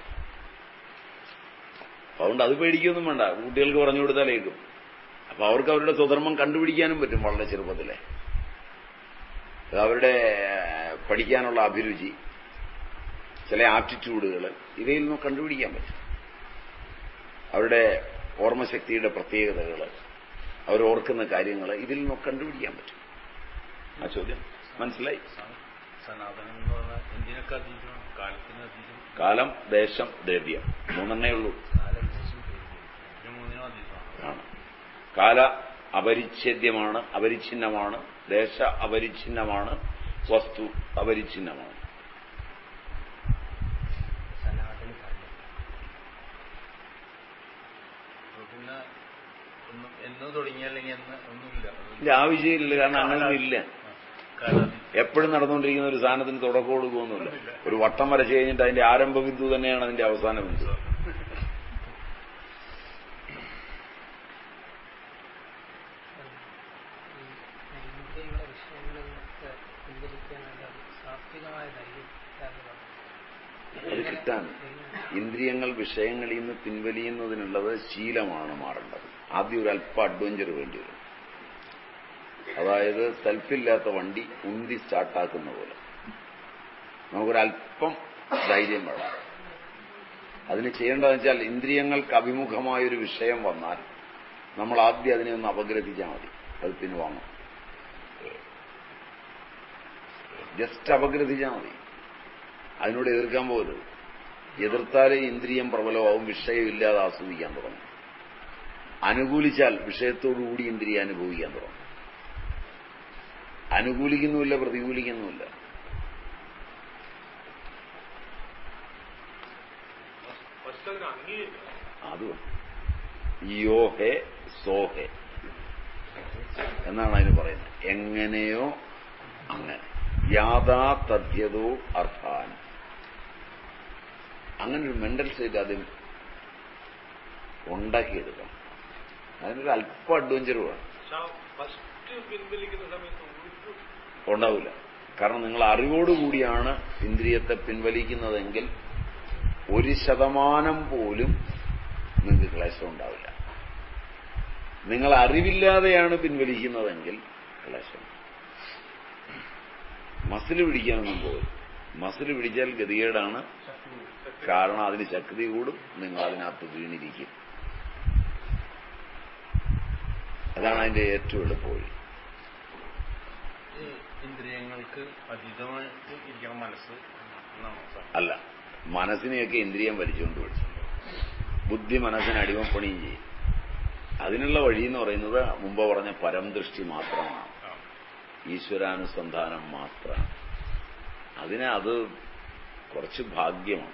Speaker 1: അതുകൊണ്ട് അത് പേടിക്കൊന്നും വേണ്ട കുട്ടികൾക്ക് പറഞ്ഞു കൊടുത്താലേക്കും അപ്പൊ അവർക്ക് അവരുടെ സ്വധർമ്മം കണ്ടുപിടിക്കാനും പറ്റും വളരെ ചെറുപ്പത്തിലെ അവരുടെ പഠിക്കാനുള്ള അഭിരുചി ചില ആപ്റ്റിറ്റ്യൂഡുകൾ ഇവയിൽ നിന്ന് കണ്ടുപിടിക്കാൻ പറ്റും അവരുടെ ഓർമ്മശക്തിയുടെ പ്രത്യേകതകൾ അവർ ഓർക്കുന്ന കാര്യങ്ങൾ ഇതിൽ നിന്ന് കണ്ടുപിടിക്കാൻ പറ്റും ആ ചോദ്യം മനസ്സിലായി
Speaker 2: സനാതനം എന്ന് പറഞ്ഞാൽ എന്തിനൊക്കെ അതീതമാണ് കാലത്തിന് അതീതം
Speaker 1: കാലം ദേശം ദ്രവ്യം മൂന്നെണ്ണേ ഉള്ളൂ
Speaker 4: കാലം ദേശം പേര്
Speaker 2: ഇതിന് മൂന്നിനും അതീതമാണ്
Speaker 1: ആണ് കാല അപരിച്ഛേദ്യമാണ് അപരിച്ഛിന്നമാണ് ദേശ അപരിച്ഛിന്നമാണ് വസ്തു അപരിച്ഛിന്നമാണ്
Speaker 4: സനാതന ധർമ്മം
Speaker 2: അപ്പൊ പിന്നെ ഒന്നും എന്ന് തുടങ്ങി അല്ലെങ്കിൽ എന്ന് ഒന്നുമില്ല അത്
Speaker 1: ഇതിന്റെ ആവശ്യമില്ല കാരണം അങ്ങനെയൊന്നും ഇല്ല
Speaker 2: കാലാതീതം
Speaker 1: എപ്പോഴും നടന്നുകൊണ്ടിരിക്കുന്ന ഒരു സാധനത്തിന് തുടക്കം കൊടുക്കുമൊന്നുമില്ല ഒരു വട്ടം വരച്ച് കഴിഞ്ഞിട്ട് അതിന്റെ ആരംഭ ബിന്ദു തന്നെയാണ് അതിന്റെ അവസാന ബിന്ദു
Speaker 5: ഈ നൈമിത്യങ്ങളെ വിഷയങ്ങളിൽ നിന്നൊക്കെ പിൻവലിക്കാനുള്ള സാത്വികമായ ധൈര്യം
Speaker 1: അത് കിട്ടാൻ ഇന്ദ്രിയങ്ങൾ വിഷയങ്ങളിൽ നിന്ന് പിൻവലിയുന്നതിനുള്ളത് ശീലമാണ് മാറേണ്ടത് ആദ്യം ഒരു അല്പ അഡ്വഞ്ചർ വേണ്ടി വരും അതായത് സെൽഫില്ലാത്ത വണ്ടി ഉന്തി സ്റ്റാർട്ടാക്കുന്ന പോലെ നമുക്കൊരല്പം ധൈര്യം വേണം അതിന് ചെയ്യേണ്ടതെന്ന് വെച്ചാൽ ഇന്ദ്രിയങ്ങൾക്ക് അഭിമുഖമായ ഒരു വിഷയം വന്നാൽ നമ്മൾ ആദ്യം അതിനെ ഒന്ന് അപഗ്രഥിച്ചാൽ മതി അത് പിൻവാങ്ങും ജസ്റ്റ് അപഗ്രഥിച്ചാൽ മതി അതിനോട് എതിർക്കാൻ പോകരുത് എതിർത്താലേ ഇന്ദ്രിയം പ്രബലമാവും വിഷയമില്ലാതെ ആസ്വദിക്കാൻ തുടങ്ങും അനുകൂലിച്ചാൽ വിഷയത്തോടുകൂടി ഇന്ദ്രിയം അനുഭവിക്കാൻ തുടങ്ങും അനുകൂലിക്കുന്നുമില്ല പ്രതികൂലിക്കുന്നുമില്ല അതും യോ ഹേ സോ ഹേ എന്നാണ് അതിന് പറയുന്നത് എങ്ങനെയോ അങ്ങനെ യാഥാ തഥ്യതോ അർത്ഥാൻ അങ്ങനെ ഒരു മെന്റൽ സ്റ്റേറ്റ് ആദ്യം ഉണ്ടാക്കിയെടുക്കണം അതിനൊരു അല്പം അഡ്വഞ്ചർ വേണം
Speaker 3: ഫസ്റ്റ് പിൻവലിക്കുന്ന സമയത്ത് ഒരു
Speaker 1: ഉണ്ടാവില്ല കാരണം നിങ്ങൾ അറിവോടുകൂടിയാണ് ഇന്ദ്രിയത്തെ പിൻവലിക്കുന്നതെങ്കിൽ ഒരു ശതമാനം പോലും നിങ്ങൾക്ക് ക്ലേശം ഉണ്ടാവില്ല നിങ്ങൾ അറിവില്ലാതെയാണ് പിൻവലിക്കുന്നതെങ്കിൽ ക്ലേശം മസിൽ പിടിക്കാനൊന്നും പോകും മസിൽ പിടിച്ചാൽ ഗതികേടാണ് കാരണം അതിന് ശക്തി കൂടും നിങ്ങൾ അതിനകത്ത് വീണിരിക്കും അതാണ് അതിന്റെ ഏറ്റവും എളുപ്പവഴി
Speaker 2: ഈ ഇന്ദ്രിയങ്ങൾക്ക് അതീതമായിട്ട് ഇരിക്കണം മനസ്സ് എന്നാണ് സാർ
Speaker 1: അല്ല മനസ്സിനെയൊക്കെ ഇന്ദ്രിയം വലിച്ചുകൊണ്ട് വിടും ബുദ്ധി മനസ്സിന് അടിമപ്പണിയും ചെയ്യും അതിനുള്ള വഴി എന്ന് പറയുന്നത് മുമ്പ് പറഞ്ഞ പരംദൃഷ്ടി മാത്രമാണ്
Speaker 2: ആ.
Speaker 1: ഈശ്വരാനുസന്ധാനം മാത്രമാണ് അതിന് അത് കുറച്ച് ഭാഗ്യമാണ്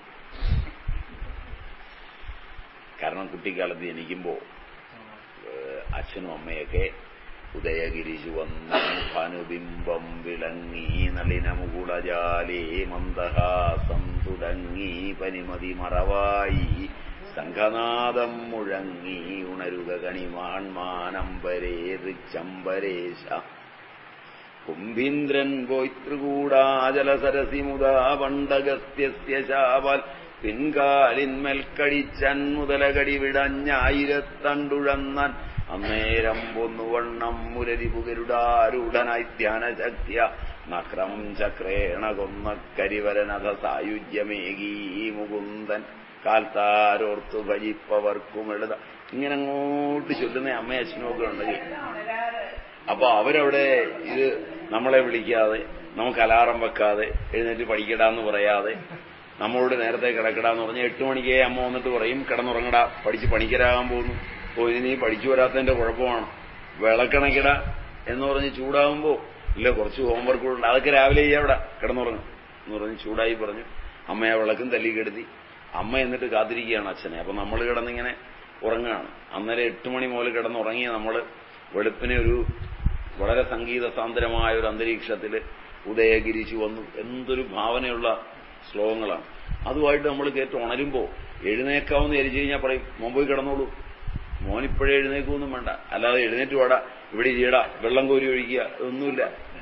Speaker 1: കാരണം കുട്ടിക്കാലത്ത് ജനിക്കുമ്പോൾ ഏഹ് അച്ഛനും അമ്മയൊക്കെ ഉദയഗിരി ചുവന്ന ഭാനുബിംബം വിളങ്ങി നളിനമുകുളജാലേ മന്ദഹാസം തുടങ്ങി പനിമതി മറവായി സംഘനാദം മുഴങ്ങി ഉണരുക കണിമാൺമാനമ്പരേ ഋച്ചമ്പരേശ കുംഭീന്ദ്രൻ പോയിതൃകൂടാചലസരസി മുതാ പണ്ടഗസ്ത്യസ്യ ശാപാൽ പിൻകാലിന്മേൽ കടിച്ചൻ മുതലകടി വിടഞ്ഞായിരത്തണ്ടുഴന്നാൻ അന്നേരം പൊന്നുവണ്ണം മുരരിപുകരുടാരൂഢനായി ധ്യാനശക്തിയ നക്രം ചക്രേണ കൊന്ന കരിവരനഥ സായുജ്യമേകീ മുകുന്ദൻ കാൽത്താരോർത്തു ഭജിപ്പവർക്കും എഴുത ഇങ്ങനെ അങ്ങോട്ട് ചൊല്ലുന്ന അമ്മയും അച്ഛനും ഒക്കെ ഉണ്ടെങ്കിൽ അപ്പൊ അവരവിടെ ഇത് നമ്മളെ വിളിക്കാതെ നമുക്ക് അലാറം വെക്കാതെ എഴുന്നേറ്റ് പഠിക്കടാന്ന് പറയാതെ നമ്മളോട് നേരത്തെ കിടക്കടാന്ന് പറഞ്ഞ് എട്ട് മണിക്കേ അമ്മ വന്നിട്ട് പറയും കിടന്നുറങ്ങടാ പഠിച്ച് പണിക്കരാകാൻ പോകുന്നു ഓ ഇത് നീ പഠിച്ചു വരാത്തതിന്റെ കുഴപ്പമാണ് വിളക്കണക്കിട എന്ന് പറഞ്ഞ് ചൂടാകുമ്പോ ഇല്ല കുറച്ച് ഹോംവർക്ക് ഉണ്ട് അതൊക്കെ രാവിലെ ചെയ്യാവിടെ കിടന്നുറങ്ങും എന്ന് പറഞ്ഞ് ചൂടായി പറഞ്ഞു അമ്മയെ വിളക്കും തല്ലി കെടുത്തി അമ്മ എന്നിട്ട് കാത്തിരിക്കുകയാണ് അച്ഛനെ അപ്പൊ നമ്മൾ കിടന്നിങ്ങനെ ഉറങ്ങുകയാണ് അന്നേരം എട്ട് മണി മുതൽ കിടന്നുറങ്ങിയ നമ്മൾ വെളുപ്പിനെ ഒരു വളരെ സംഗീത സാന്ദ്രമായ ഒരു അന്തരീക്ഷത്തിൽ ഉദയഗിരിച്ചു വന്നു എന്തൊരു ഭാവനയുള്ള ശ്ലോകങ്ങളാണ് അതുമായിട്ട് നമ്മൾ കേട്ട് ഉണരുമ്പോൾ എഴുന്നേക്കാവെന്ന് ധരിച്ചു കഴിഞ്ഞാൽ പറയും മോൻ പോയി കിടന്നോളൂ മോനിപ്പോഴേ എഴുന്നേക്കൊന്നും വേണ്ട അല്ലാതെ എഴുന്നേറ്റ് വാടാ ഇവിടെ ഇരിയടാ വെള്ളം കോരി ഒഴിക്കുക ഇതൊന്നുമില്ല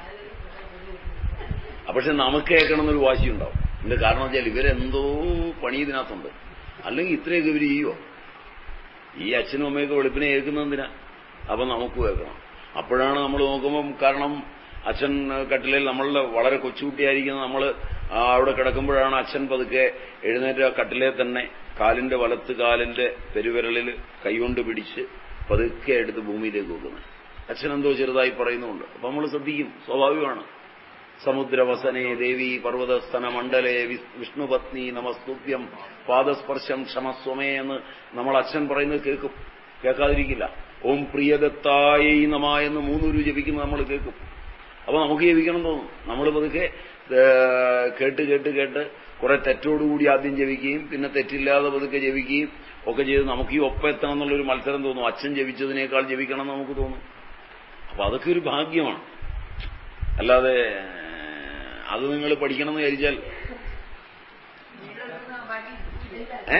Speaker 1: പക്ഷെ നമുക്ക് കേൾക്കണമെന്നൊരു വാശിയുണ്ടാവും ഇതിന്റെ കാരണം വെച്ചാൽ ഇവരെന്തോ പണി ഇതിനകത്തുണ്ട് അല്ലെങ്കിൽ ഇത്രയൊക്കെ ഇവർ ചെയ്യുമോ ഈ അച്ഛനും അമ്മയൊക്കെ വെളുപ്പിനെ കേൾക്കുന്നതിനാ അപ്പൊ നമുക്ക് കേൾക്കണം അപ്പോഴാണ് നമ്മൾ നോക്കുമ്പം കാരണം അച്ഛൻ കട്ടിലിൽ നമ്മളുടെ വളരെ കൊച്ചുകുട്ടിയായിരിക്കുന്ന നമ്മൾ അവിടെ കിടക്കുമ്പോഴാണ് അച്ഛൻ പതുക്കെ എഴുന്നേറ്റ് ആ കട്ടിലെ തന്നെ കാലിന്റെ വലത്ത് കാലിന്റെ പെരുവിരലിൽ കൈകൊണ്ട് പിടിച്ച് പതുക്കെ എടുത്ത് ഭൂമിയിലേക്ക് വെക്കുന്നത് അച്ഛൻ എന്തോ ചെറുതായി പറയുന്നുണ്ട് അപ്പൊ നമ്മൾ ശ്രദ്ധിക്കും സ്വാഭാവികമാണ് സമുദ്രവസനേ ദേവി പർവ്വതസ്ഥന മണ്ഡലേ വിഷ്ണുപത്നി നമസ്തുഭ്യം പാദസ്പർശം ക്ഷമസ്വമേ എന്ന് നമ്മൾ അച്ഛൻ പറയുന്നത് കേൾക്കും കേൾക്കാതിരിക്കില്ല ഓം പ്രിയദത്തായി നമ എന്ന് മൂന്നൂരു ജപിക്കുന്നത് നമ്മൾ കേൾക്കും അപ്പൊ നമുക്ക് ജപിക്കണം തോന്നും നമ്മൾ പതുക്കെ കേട്ട് കേട്ട് കേട്ട് കുറെ തെറ്റോടുകൂടി ആദ്യം ജപിക്കുകയും പിന്നെ തെറ്റില്ലാതെ പതുക്കെ ജപിക്കുകയും ഒക്കെ ചെയ്ത് നമുക്ക് ഈ ഒപ്പം എത്തണം എന്നുള്ളൊരു മത്സരം തോന്നും അച്ഛൻ ജപിച്ചതിനേക്കാൾ ജപിക്കണം എന്ന് നമുക്ക് തോന്നും അപ്പൊ അതൊക്കെ ഒരു ഭാഗ്യമാണ് അല്ലാതെ അത് നിങ്ങൾ പഠിക്കണം എന്ന് വിചാരിച്ചാൽ ഏ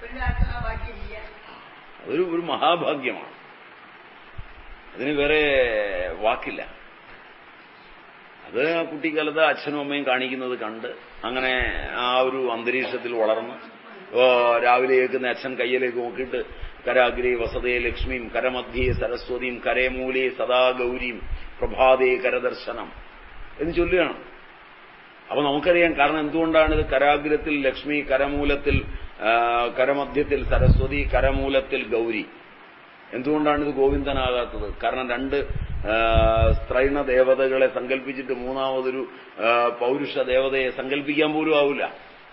Speaker 1: അതൊരു ഒരു മഹാഭാഗ്യമാണ് അതിന് വേറെ വാക്കില്ല അത് ആ കുട്ടിക്കാലത്ത് അച്ഛനും അമ്മയും കാണിക്കുന്നത് കണ്ട് അങ്ങനെ ആ ഒരു അന്തരീക്ഷത്തിൽ വളർന്ന് രാവിലെ കേൾക്കുന്ന അച്ഛൻ കയ്യിലേക്ക് നോക്കിയിട്ട് കരാഗ്രേ വസതേ ലക്ഷ്മിയും കരമധ്യേ സരസ്വതിയും കരമൂലേ സദാ ഗൗരിയും പ്രഭാതേ കരദർശനം എന്ന് ചൊല്ലുകയാണ് അപ്പൊ നമുക്കറിയാം കാരണം എന്തുകൊണ്ടാണ് ഇത് കരാഗ്രത്തിൽ ലക്ഷ്മി കരമൂലത്തിൽ കരമധ്യത്തിൽ സരസ്വതി കരമൂലത്തിൽ ഗൗരി എന്തുകൊണ്ടാണ് ഇത് ഗോവിന്ദനാകാത്തത് കാരണം രണ്ട് സ്ത്രൈണ ദേവതകളെ സങ്കല്പിച്ചിട്ട് മൂന്നാമതൊരു പൗരുഷ ദേവതയെ സങ്കല്പിക്കാൻ പോലും ആവില്ല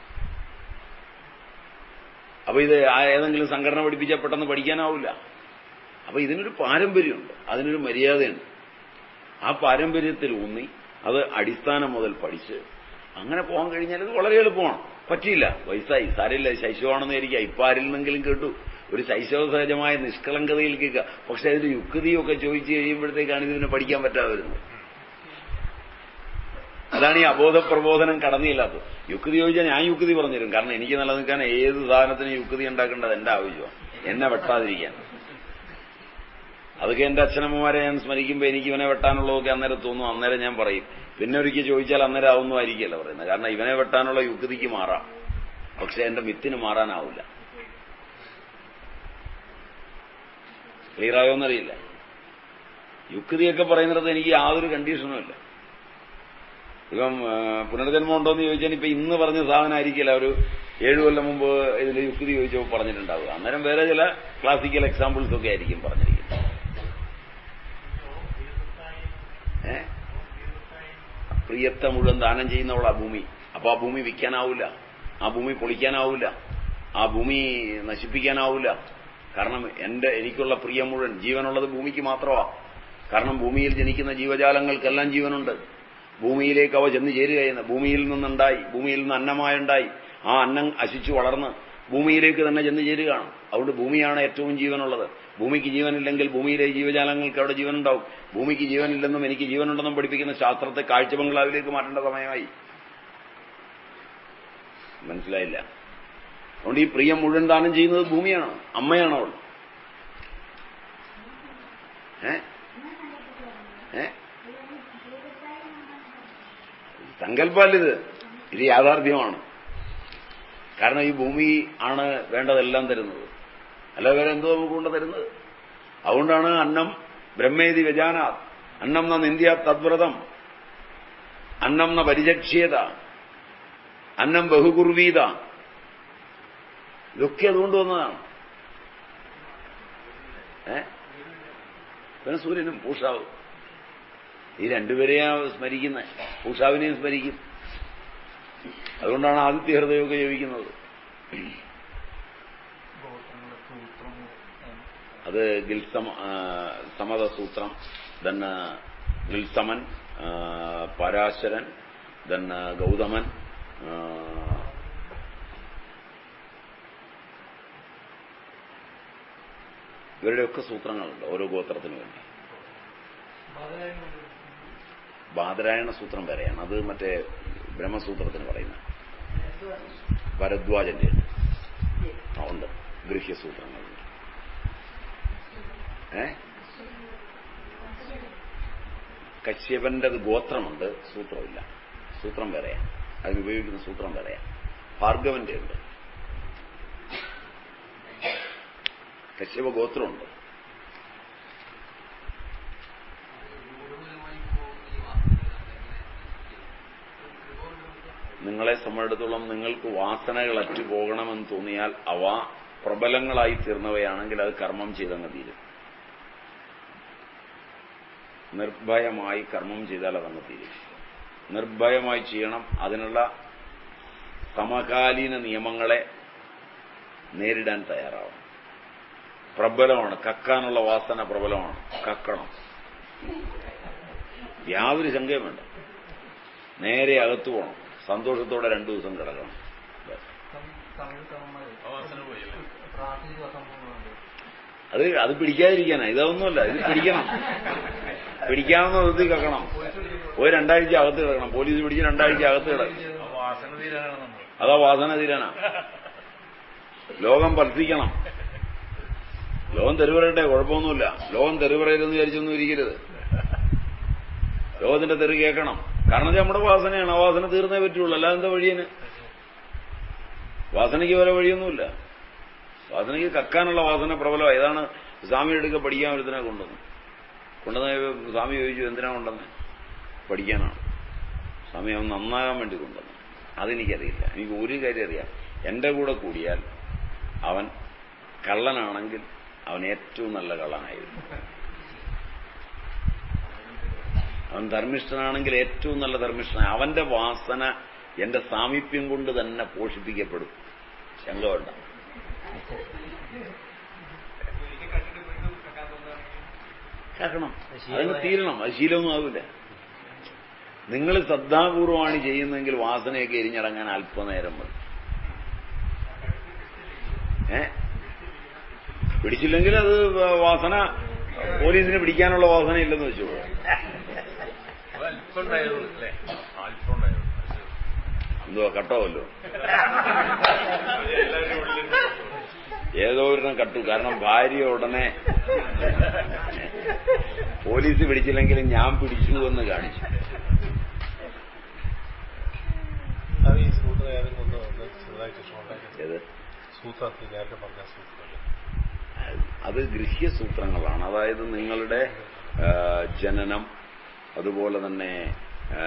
Speaker 1: അപ്പൊ ഇത് ഏതെങ്കിലും സംഘടന പഠിപ്പിച്ചാൽ പെട്ടെന്ന് പഠിക്കാനാവില്ല അപ്പൊ ഇതിനൊരു പാരമ്പര്യമുണ്ട് അതിനൊരു മര്യാദയുണ്ട് ആ പാരമ്പര്യത്തിൽ ഊന്നി അത് അടിസ്ഥാനം മുതൽ പഠിച്ച് അങ്ങനെ പോകാൻ കഴിഞ്ഞാൽ ഇത് വളരെ എളുപ്പമാണ് പറ്റിയില്ല വയസ്സായി സാരമില്ല ശൈശവമാണെന്ന് വിചാരിക്കുക ഇപ്പൊ ആരിൽ നിന്നെങ്കിലും കേട്ടു ഒരു ശൈശവ സഹജമായ നിഷ്കളങ്കതയിൽ കേൾക്കുക പക്ഷെ അതിന്റെ യുക്തിയൊക്കെ ചോദിച്ചു കഴിയുമ്പോഴത്തേക്കാണ് ഇതിനെ പഠിക്കാൻ പറ്റാതെ വരുന്നത് അതാണ് ഈ അബോധ പ്രബോധനം കടന്നില്ലാത്തത് യുക്തി ചോദിച്ചാൽ ഞാൻ യുക്തി പറഞ്ഞുതരും കാരണം എനിക്ക് നിലനിൽക്കാൻ ഏത് സാധനത്തിനും യുക്തി ഉണ്ടാക്കേണ്ടത് എന്റെ ആവശ്യമാണ് എന്നെ വെട്ടാതിരിക്കാൻ അതൊക്കെ എന്റെ അച്ഛനമ്മമാരെ ഞാൻ സ്മരിക്കുമ്പോൾ എനിക്ക് ഇവനെ വെട്ടാനുള്ളതൊക്കെ അന്നേരം തോന്നും അന്നേരം ഞാൻ പറയും പിന്നെ ഒരിക്കൽ ചോദിച്ചാൽ അന്നേരം ആവുന്നു ആയിരിക്കില്ല പറയുന്നത് കാരണം ഇവനെ വെട്ടാനുള്ള യുക്തിക്ക് മാറാം പക്ഷെ എന്റെ മിത്തിന് മാറാനാവില്ല ക്ലിയറായോന്നറിയില്ല യുക്തിയൊക്കെ പറയുന്നിടത്ത് എനിക്ക് യാതൊരു കണ്ടീഷനും ഇല്ല ഇപ്പം പുനർജന്മം ഉണ്ടോ എന്ന് ചോദിച്ചാൽ ഇപ്പൊ ഇന്ന് പറഞ്ഞ സാധനമായിരിക്കില്ല ഒരു ഏഴു കൊല്ലം മുമ്പ് ഇതിൽ യുക്തി ചോദിച്ചപ്പോൾ പറഞ്ഞിട്ടുണ്ടാവുക അന്നേരം വേറെ ചില ക്ലാസിക്കൽ എക്സാമ്പിൾസ് ഒക്കെ ആയിരിക്കും പറഞ്ഞിരിക്കുന്നത് ഏ പ്രിയത്തെ മുഴുവൻ ദാനം ചെയ്യുന്നവളാ ഭൂമി അപ്പൊ ആ ഭൂമി വിൽക്കാനാവില്ല ആ ഭൂമി പൊളിക്കാനാവില്ല ആ ഭൂമി നശിപ്പിക്കാനാവില്ല കാരണം എന്റെ എനിക്കുള്ള പ്രിയം മുഴുവൻ ജീവനുള്ളത് ഭൂമിക്ക് മാത്രമാ കാരണം ഭൂമിയിൽ ജനിക്കുന്ന ജീവജാലങ്ങൾക്കെല്ലാം ജീവനുണ്ട് ഭൂമിയിലേക്ക് അവ ചെന്ന് ചേരുകയെന്ന് ഭൂമിയിൽ നിന്നുണ്ടായി ഭൂമിയിൽ നിന്ന് അന്നമായുണ്ടായി ആ അന്നം അശിച്ചു വളർന്ന് ഭൂമിയിലേക്ക് തന്നെ ചെന്ന് ചേരുകയാണ് അതുകൊണ്ട് ഭൂമിയാണ് ഏറ്റവും ജീവനുള്ളത് ഭൂമിക്ക് ജീവനില്ലെങ്കിൽ ഭൂമിയിലെ ജീവജാലങ്ങൾക്ക് അവിടെ ജീവനുണ്ടാവും ഭൂമിക്ക് ജീവനില്ലെന്നും എനിക്ക് ജീവനുണ്ടെന്നും പഠിപ്പിക്കുന്ന ശാസ്ത്രത്തെ കാഴ്ച ബംഗ്ലാവിലേക്ക് മാറ്റേണ്ട സമയമായി മനസ്സിലായില്ല അതുകൊണ്ട് ഈ പ്രിയം മുഴുവൻ ദാനം ചെയ്യുന്നത് ഭൂമിയാണ് അമ്മയാണ് അവൾ ഏ ഏ സങ്കല്പമല്ലിത് ഇത് യാഥാർത്ഥ്യമാണ് കാരണം ഈ ഭൂമി ആണ് വേണ്ടതെല്ലാം തരുന്നത് അല്ല വേറെ എന്തോ നമുക്ക് കൊണ്ട് തരുന്നത് അതുകൊണ്ടാണ് അന്നം ബ്രഹ്മേതി വ്യജാനാത് അന്നം ന നിന്ദ്യ തദ്വ്രതം അന്നം ന പരിചക്ഷ്യത അന്നം ബഹുകുർവീത ഇതൊക്കെ അതുകൊണ്ട് വന്നതാണ് ഏ പിന്നെ സൂര്യനും പൂഷാവും ഈ രണ്ടുപേരെയാണ് സ്മരിക്കുന്നത് പൂഷാവിനെയും സ്മരിക്കും അതുകൊണ്ടാണ് ആദിത്യ ഹൃദയമൊക്കെ ജപിക്കുന്നത് അത് ഗിൽസമ ആ, സമതസൂത്രം ദൻ ഗിൽസമൻ ആ, പരാശരൻ ദൻ ഗൗതമൻ ആ, ഇവരുടെയൊക്കെ സൂത്രങ്ങളുണ്ട് ഓരോ ഗോത്രത്തിനു വേണ്ടി ബാദരായണ സൂത്രം വരെയാണ് അത് മറ്റേ ബ്രഹ്മസൂത്രത്തിന് പറയുന്ന ഭരദ്വാജന്റെ ഉണ്ട് ആ, ഉണ്ട് ഗൃഹ്യസൂത്രങ്ങളുണ്ട് ഏ കശ്യപന്റെ അത് ഗോത്രമുണ്ട് സൂത്രമില്ല സൂത്രം വേറെയാണ് അതിനുപയോഗിക്കുന്ന സൂത്രം വേറെയാണ് ഭാർഗവന്റെ ഉണ്ട് കശ്യപ ഗോത്രമുണ്ട് നിങ്ങളെ സംബന്ധിച്ചിടത്തോളം നിങ്ങൾക്ക് വാസനകൾ അറ്റു പോകണമെന്ന് തോന്നിയാൽ അവ പ്രബലങ്ങളായി തീർന്നവയാണെങ്കിൽ അത് കർമ്മം ചെയ്തങ്ങ് തീരും നിർഭയമായി കർമ്മം ചെയ്താൽ അതങ്ങ് തീരും നിർഭയമായി ചെയ്യണം അതിനുള്ള സമകാലീന നിയമങ്ങളെ നേരിടാൻ തയ്യാറാവണം പ്രബലമാണ് കക്കാനുള്ള വാസന പ്രബലമാണ് കക്കണം യാതൊരു ശങ്കയും വേണ്ട നേരെ അകത്തു പോകണം സന്തോഷത്തോടെ രണ്ടു ദിവസം കിടക്കണം
Speaker 2: വാസന പോയല്ലേ
Speaker 1: അത് അത് പിടിക്കാതിരിക്കാനാ ഇതൊന്നുമല്ല ഇത് പിടിക്കണം പിടിക്കാവുന്ന വിധത്തിൽ കിടക്കണം ഒരു രണ്ടാഴ്ച അകത്ത് കിടക്കണം പോലീസ് പിടിച്ച് രണ്ടാഴ്ച അകത്ത് കിടക്കണം
Speaker 2: ആ വാസന തീരാനാണ് നമ്മൾ
Speaker 1: അതാ വാസന തീരാനാ ലോകം പൽപ്പിക്കണം ലോകം തെരുവരട്ടെ കുഴപ്പമൊന്നുമില്ല ലോകം തെരുവറയിലെന്ന് വിചാരിച്ചൊന്നും ഇരിക്കരുത് ലോകത്തിന്റെ തെറി കേൾക്കണം കാരണം ഇത് നമ്മുടെ വാസനയാണ് ആ വാസന തീർന്നേ പറ്റുള്ളൂ അല്ലാതെ എന്താ വഴിയന് വാസനയ്ക്ക് വേറെ വഴിയൊന്നുമില്ല വാസനയ്ക്ക് കക്കാനുള്ള വാസന പ്രബലമായി ഇതാണ് സ്വാമിയുടെ അടുക്ക പഠിക്കാൻ ഒരുത്തിനെ കൊണ്ടുവന്നു കൊണ്ടുവന്ന സ്വാമി ചോദിച്ചു എന്തിനാ കൊണ്ടുവന്ന് പഠിക്കാനാണ് സ്വാമി അവൻ നന്നാകാൻ വേണ്ടി കൊണ്ടുവന്നു അതെനിക്കറിയില്ല എനിക്ക് ഒരു കാര്യം അറിയാം എന്റെ കൂടെ കൂടിയാൽ അവൻ കള്ളനാണെങ്കിൽ അവൻ ഏറ്റവും നല്ല കള്ളനായിരുന്നു അവൻ ധർമ്മിഷ്ഠനാണെങ്കിൽ ഏറ്റവും നല്ല ധർമ്മിഷ്ഠനാണ് അവന്റെ വാസന എന്റെ സാമീപ്യം കൊണ്ട് തന്നെ പോഷിപ്പിക്കപ്പെടും ശങ്ക വേണ്ട കേൾക്കണം അതിന് തീരണം അത് ശീലമൊന്നും ആവില്ല നിങ്ങൾ ശ്രദ്ധാപൂർവമാണ് ചെയ്യുന്നതെങ്കിൽ വാസനയൊക്കെ എരിഞ്ഞടങ്ങാൻ അല്പനേരം മതി ഏ പിടിച്ചില്ലെങ്കിൽ അത് വാസന പോലീസിന് പിടിക്കാനുള്ള വാസന ഇല്ലെന്ന് വെച്ചോളൂ
Speaker 2: അത് അല്പം ഉണ്ടായതുള്ളൂ അല്ലേ അല്പം ഉണ്ടായതുള്ളൂ
Speaker 1: എന്തുവാ കട്ടോവല്ലോ
Speaker 2: എല്ലാവരും ഉള്ളിൽ
Speaker 1: ഏതോ ഒരെണ്ണം കട്ടു കാരണം ഭാര്യ ഉടനെ പോലീസ് പിടിച്ചില്ലെങ്കിലും ഞാൻ പിടിച്ചു എന്ന് കാണിച്ചു
Speaker 3: അത് ഈ സൂത്രം ഏതെങ്കിലും ഒന്ന് ഒന്ന് ചെറുതായിട്ട് ഷോർട്ടാക്കി
Speaker 1: ഏത്
Speaker 3: സൂത്രത്തിൽ നേരത്തെ പറഞ്ഞ സൂത്രമല്ലേ
Speaker 1: അത് ഗൃഹ്യസൂത്രങ്ങളാണ് അതായത് നിങ്ങളുടെ ആ, ജനനം അതുപോലെ തന്നെ ആ,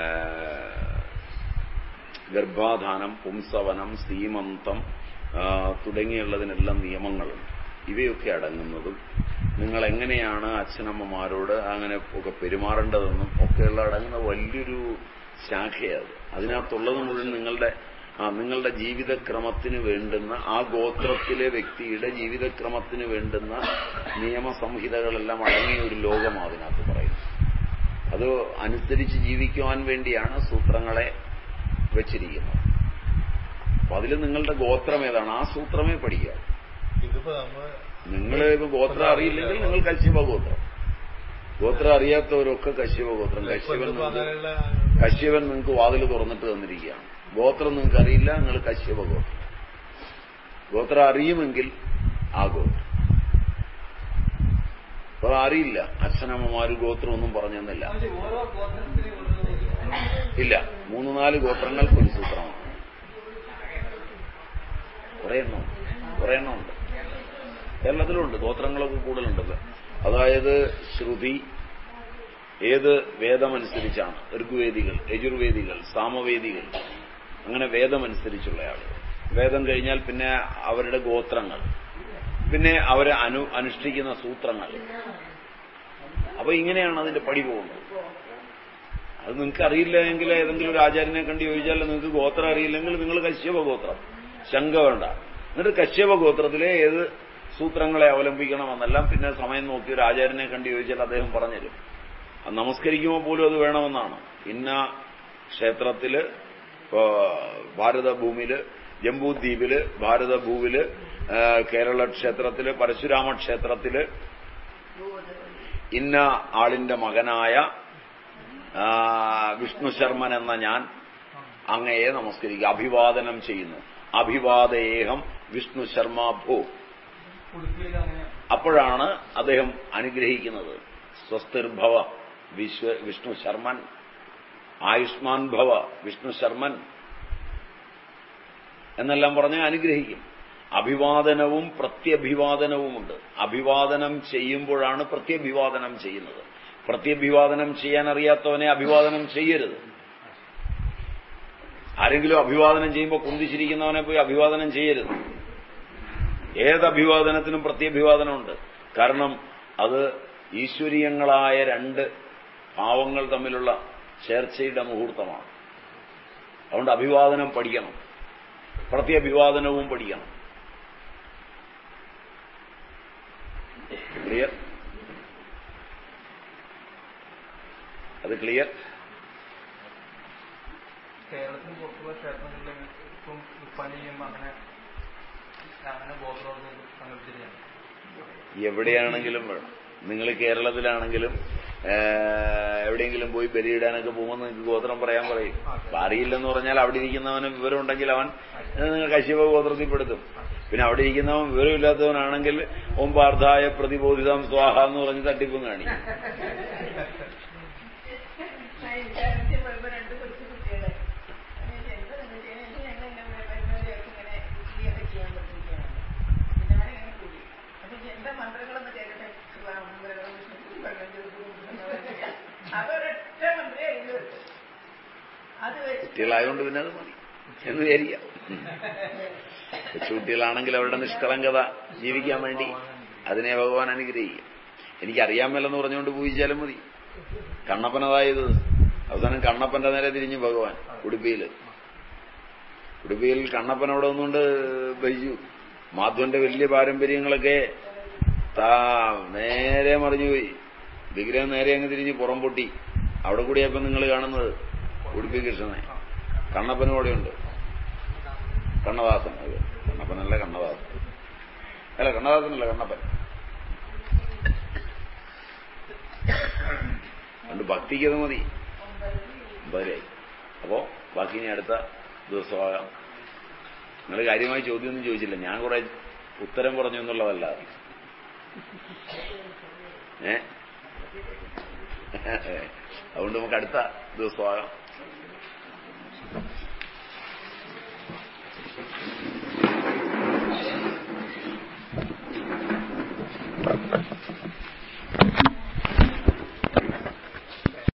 Speaker 1: ഗർഭാധാനം പുംസവനം സീമന്തം ആ, തുടങ്ങിയുള്ളതിനെല്ലാം നിയമങ്ങളുണ്ട് ഇവയൊക്കെ അടങ്ങുന്നതും നിങ്ങൾ എങ്ങനെയാണ് അച്ഛനമ്മമാരോട് അങ്ങനെ ഒക്കെ പെരുമാറേണ്ടതെന്നും ഒക്കെയുള്ള അടങ്ങുന്ന വലിയൊരു ശാഖയത് അതിനകത്തുള്ളത് മുഴുവൻ നിങ്ങളുടെ ആ നിങ്ങളുടെ ജീവിതക്രമത്തിന് വേണ്ടുന്ന ആ ഗോത്രത്തിലെ വ്യക്തിയുടെ ജീവിതക്രമത്തിന് വേണ്ടുന്ന നിയമസംഹിതകളെല്ലാം അടങ്ങിയ ഒരു ലോകമാണ് അതിനകത്ത് പറയുന്നത് അത് അനുസരിച്ച് ജീവിക്കുവാൻ വേണ്ടിയാണ് സൂത്രങ്ങളെ വെച്ചിരിക്കുന്നത് അപ്പൊ അതിൽ നിങ്ങളുടെ ഗോത്രം ഏതാണ് ആ സൂത്രമേ പഠിക്കുക
Speaker 3: ഇതിപ്പോ നമ്മൾ
Speaker 1: നിങ്ങൾ ഇപ്പൊ ഗോത്രം അറിയില്ലെങ്കിൽ നിങ്ങൾ കശ്യപ ഗോത്രം ഗോത്രം അറിയാത്തവരൊക്കെ കശ്യപ ഗോത്രം കശ്യപൻ നിങ്ങൾക്ക്
Speaker 3: അങ്ങനെയുള്ള
Speaker 1: കശ്യപൻ നിങ്ങൾക്ക് വാതിൽ തുറന്നിട്ട് തന്നിരിക്കുകയാണ് ഗോത്രം നിങ്ങൾക്ക് അറിയില്ല നിങ്ങൾ കശ്യപ ഗോത്രം ഗോത്രം അറിയുമെങ്കിൽ ആ ഗോത്രം അപ്പൊ അറിയില്ല അച്ഛനമ്മമാര് ഗോത്രം ഒന്നും പറഞ്ഞെന്നില്ല
Speaker 2: ഓരോ ഗോത്രത്തിനും
Speaker 1: ഇല്ല മൂന്ന് നാല് ഗോത്രങ്ങൾക്ക് ഒരു സൂത്രമാണ് കുറെ എണ്ണം കുറെ എണ്ണമുണ്ട് കേരളത്തിലുണ്ട് ഗോത്രങ്ങളൊക്കെ കൂടുതലുണ്ടല്ലോ അതായത് ശ്രുതി ഏത് വേദമനുസരിച്ചാണ് ഋഗ്വേദികൾ യജുർവേദികൾ സാമവേദികൾ അങ്ങനെ വേദമനുസരിച്ചുള്ള ആളുകൾ വേദം കഴിഞ്ഞാൽ പിന്നെ അവരുടെ ഗോത്രങ്ങൾ പിന്നെ അവരെ അനു അനുഷ്ഠിക്കുന്ന സൂത്രങ്ങൾ അപ്പൊ ഇങ്ങനെയാണ് അതിന്റെ പടി പോകുന്നത് അത് നിങ്ങൾക്ക് അറിയില്ല എങ്കിൽ ഏതെങ്കിലും ഒരു ആചാര്യനെ കണ്ട് ചോദിച്ചാൽ നിങ്ങൾക്ക് ഗോത്രം അറിയില്ലെങ്കിൽ നിങ്ങൾ കശ്യപ ഗോത്രം ശങ്ക വേണ്ട എന്നിട്ട് കശ്യപ ഗോത്രത്തിലെ ഏത് സൂത്രങ്ങളെ അവലംബിക്കണമെന്നെല്ലാം പിന്നെ സമയം നോക്കി ഒരു ആചാര്യനെ കണ്ട് ചോദിച്ചാൽ അദ്ദേഹം പറഞ്ഞുതരും അത് നമസ്കരിക്കുമ്പോൾ പോലും അത് വേണമെന്നാണ് ഇന്ന ക്ഷേത്രത്തില് ഇപ്പോ ഭാരതഭൂമിയില് ജംബൂദ്വീപില് ഭാരതഭൂവില് ആ, കേരള ക്ഷേത്രത്തില് പരശുരാമ ക്ഷേത്രത്തില് ഇന്ന ആളിന്റെ മകനായ ആ, വിഷ്ണു ശർമ്മൻ എന്ന ഞാൻ അങ്ങയെ നമസ്കരിക്കുക അഭിവാദനം ചെയ്യുന്നു അഭിവാദയേഹം വിഷ്ണു ശർമ്മ ഭൂ
Speaker 2: ഉടുപ്പിയിൽ അങ്ങനെ
Speaker 1: അപ്പോഴാണ് അദ്ദേഹം അനുഗ്രഹിക്കുന്നത് സ്വസ്തിർഭവ വിശ്വ വിഷ്ണു ശർമ്മൻ ആയുഷ്മാൻ ഭവ വിഷ്ണു ശർമ്മൻ എന്നെല്ലാം പറഞ്ഞ് അനുഗ്രഹിക്കും അഭിവാദനവും പ്രത്യഭിവാദനവുമുണ്ട് അഭിവാദനം ചെയ്യുമ്പോഴാണ് പ്രത്യഭിവാദനം ചെയ്യുന്നത് പ്രത്യഭിവാദനം ചെയ്യാൻ അറിയാത്തവനെ അഭിവാദനം ചെയ്യരുത് ആരെങ്കിലും അഭിവാദനം ചെയ്യുമ്പോൾ കുന്തിച്ചിരിക്കുന്നവനെ പോയി അഭിവാദനം ചെയ്യരുത് ഏത് അഭിവാദനത്തിനും പ്രത്യഭിവാദനമുണ്ട് കാരണം അത് ഈശ്വരീയങ്ങളായ രണ്ട് ഭാവങ്ങൾ തമ്മിലുള്ള ചേർച്ചയുടെ മുഹൂർത്തമാണ് അതുകൊണ്ട് അഭിവാദനം പഠിക്കണം പ്രത്യഭിവാദനവും പഠിക്കണം ക്ലിയർ അത് ക്ലിയർ
Speaker 2: കേരളത്തിന് പുറത്തുള്ള ക്ഷേത്രങ്ങളിൽ ഇപ്പം പനിയും അങ്ങനെ അങ്ങനെ ഗോത്രമൊക്കെ സങ്കല്പിച്ചിരിക്കുകയാണ്
Speaker 1: എവിടെയാണെങ്കിലും വേണം നിങ്ങൾ കേരളത്തിലാണെങ്കിലും ഏഹ്, എവിടെയെങ്കിലും പോയി ബലിയിടാനൊക്കെ പോകുമ്പോൾ നിങ്ങൾക്ക് ഗോത്രം പറയാൻ പറയും അപ്പൊ അറിയില്ലെന്ന് പറഞ്ഞാൽ അവിടെ ഇരിക്കുന്നവന് വിവരം ഉണ്ടെങ്കിൽ അവൻ ഏഹ്, നിങ്ങൾ കശ്യപ ഗോത്രത്തിൽ പെടുത്തും പിന്നെ അവിടെ ഇരിക്കുന്നവൻ വിവരമില്ലാത്തവനാണെങ്കിൽ ഓം പാർത്ഥായ പ്രതിബോധിതം സ്വാഹ എന്ന് പറഞ്ഞ് തട്ടിപ്പും കാണിക്കും
Speaker 6: വിദ്യാർത്ഥി പോയപ്പോ രണ്ട് കൊച്ചു കുട്ടികള് എന്താ നിങ്ങൾ ചെയ്യുന്നത് ഞങ്ങൾ ഇങ്ങനെ വരുന്നവരെയൊക്കെ ഇങ്ങനെ ക്രിയൊക്കെ ചെയ്യാൻ പറ്റിയിരിക്കുകയാണ് പിന്നെ ഞാനിങ്ങനെ കൂടി അപ്പൊ എന്താ മന്ത്രങ്ങളൊന്ന് കേൾക്കട്ടെ അതൊരൊറ്റ മന്ത്രേ എഴുതി വെച്ചു അത് വെച്ച്
Speaker 1: കുട്ടികളായതുകൊണ്ട് പിന്നെ അത് മതി എന്ന് വിചാരിക്കാം കൊച്ചുകുട്ടികളാണെങ്കിൽ അവരുടെ നിഷ്കളങ്കത ജീവിക്കാൻ വേണ്ടി അതിനെ ഭഗവാൻ അനുഗ്രഹിക്കും എനിക്കറിയാൻ മേലെന്ന് പറഞ്ഞുകൊണ്ട് പൂജിച്ചാലും മതി കണ്ണപ്പനതായത് അവസാനം കണ്ണപ്പന്റെ നേരെ തിരിഞ്ഞു ഭഗവാൻ ഉടുപ്പിയിൽ ഉടുപ്പിയിൽ കണ്ണപ്പൻ അവിടെ ഒന്നുകൊണ്ട് ഭജിച്ചു മാധവന്റെ വലിയ പാരമ്പര്യങ്ങളൊക്കെ താ നേരെ മറിഞ്ഞുപോയി വിഗ്രഹം നേരെ അങ്ങ് തിരിഞ്ഞ് പുറം പൊട്ടി അവിടെ കൂടിയപ്പം നിങ്ങൾ കാണുന്നത് ഉടുപ്പി കൃഷ്ണനെ കണ്ണപ്പനും അവിടെയുണ്ട് കണ്ണദാസൻ അത് കണ്ണപ്പനല്ല കണ്ണദാസൻ അല്ല കണ്ണദാസനല്ല കണ്ണപ്പൻ അതുകൊണ്ട് ഭക്തിക്ക് അത് മതി ഒമ്പതരയായി അപ്പോ ബാക്കി ഇനി അടുത്ത ദിവസമാകാം നിങ്ങൾ കാര്യമായി ചോദ്യമൊന്നും ചോദിച്ചില്ല ഞാൻ കുറെ ഉത്തരം പറഞ്ഞു എന്നുള്ളതല്ല ഏ അതുകൊണ്ട് നമുക്ക് അടുത്ത ദിവസമാകാം
Speaker 7: Thank you.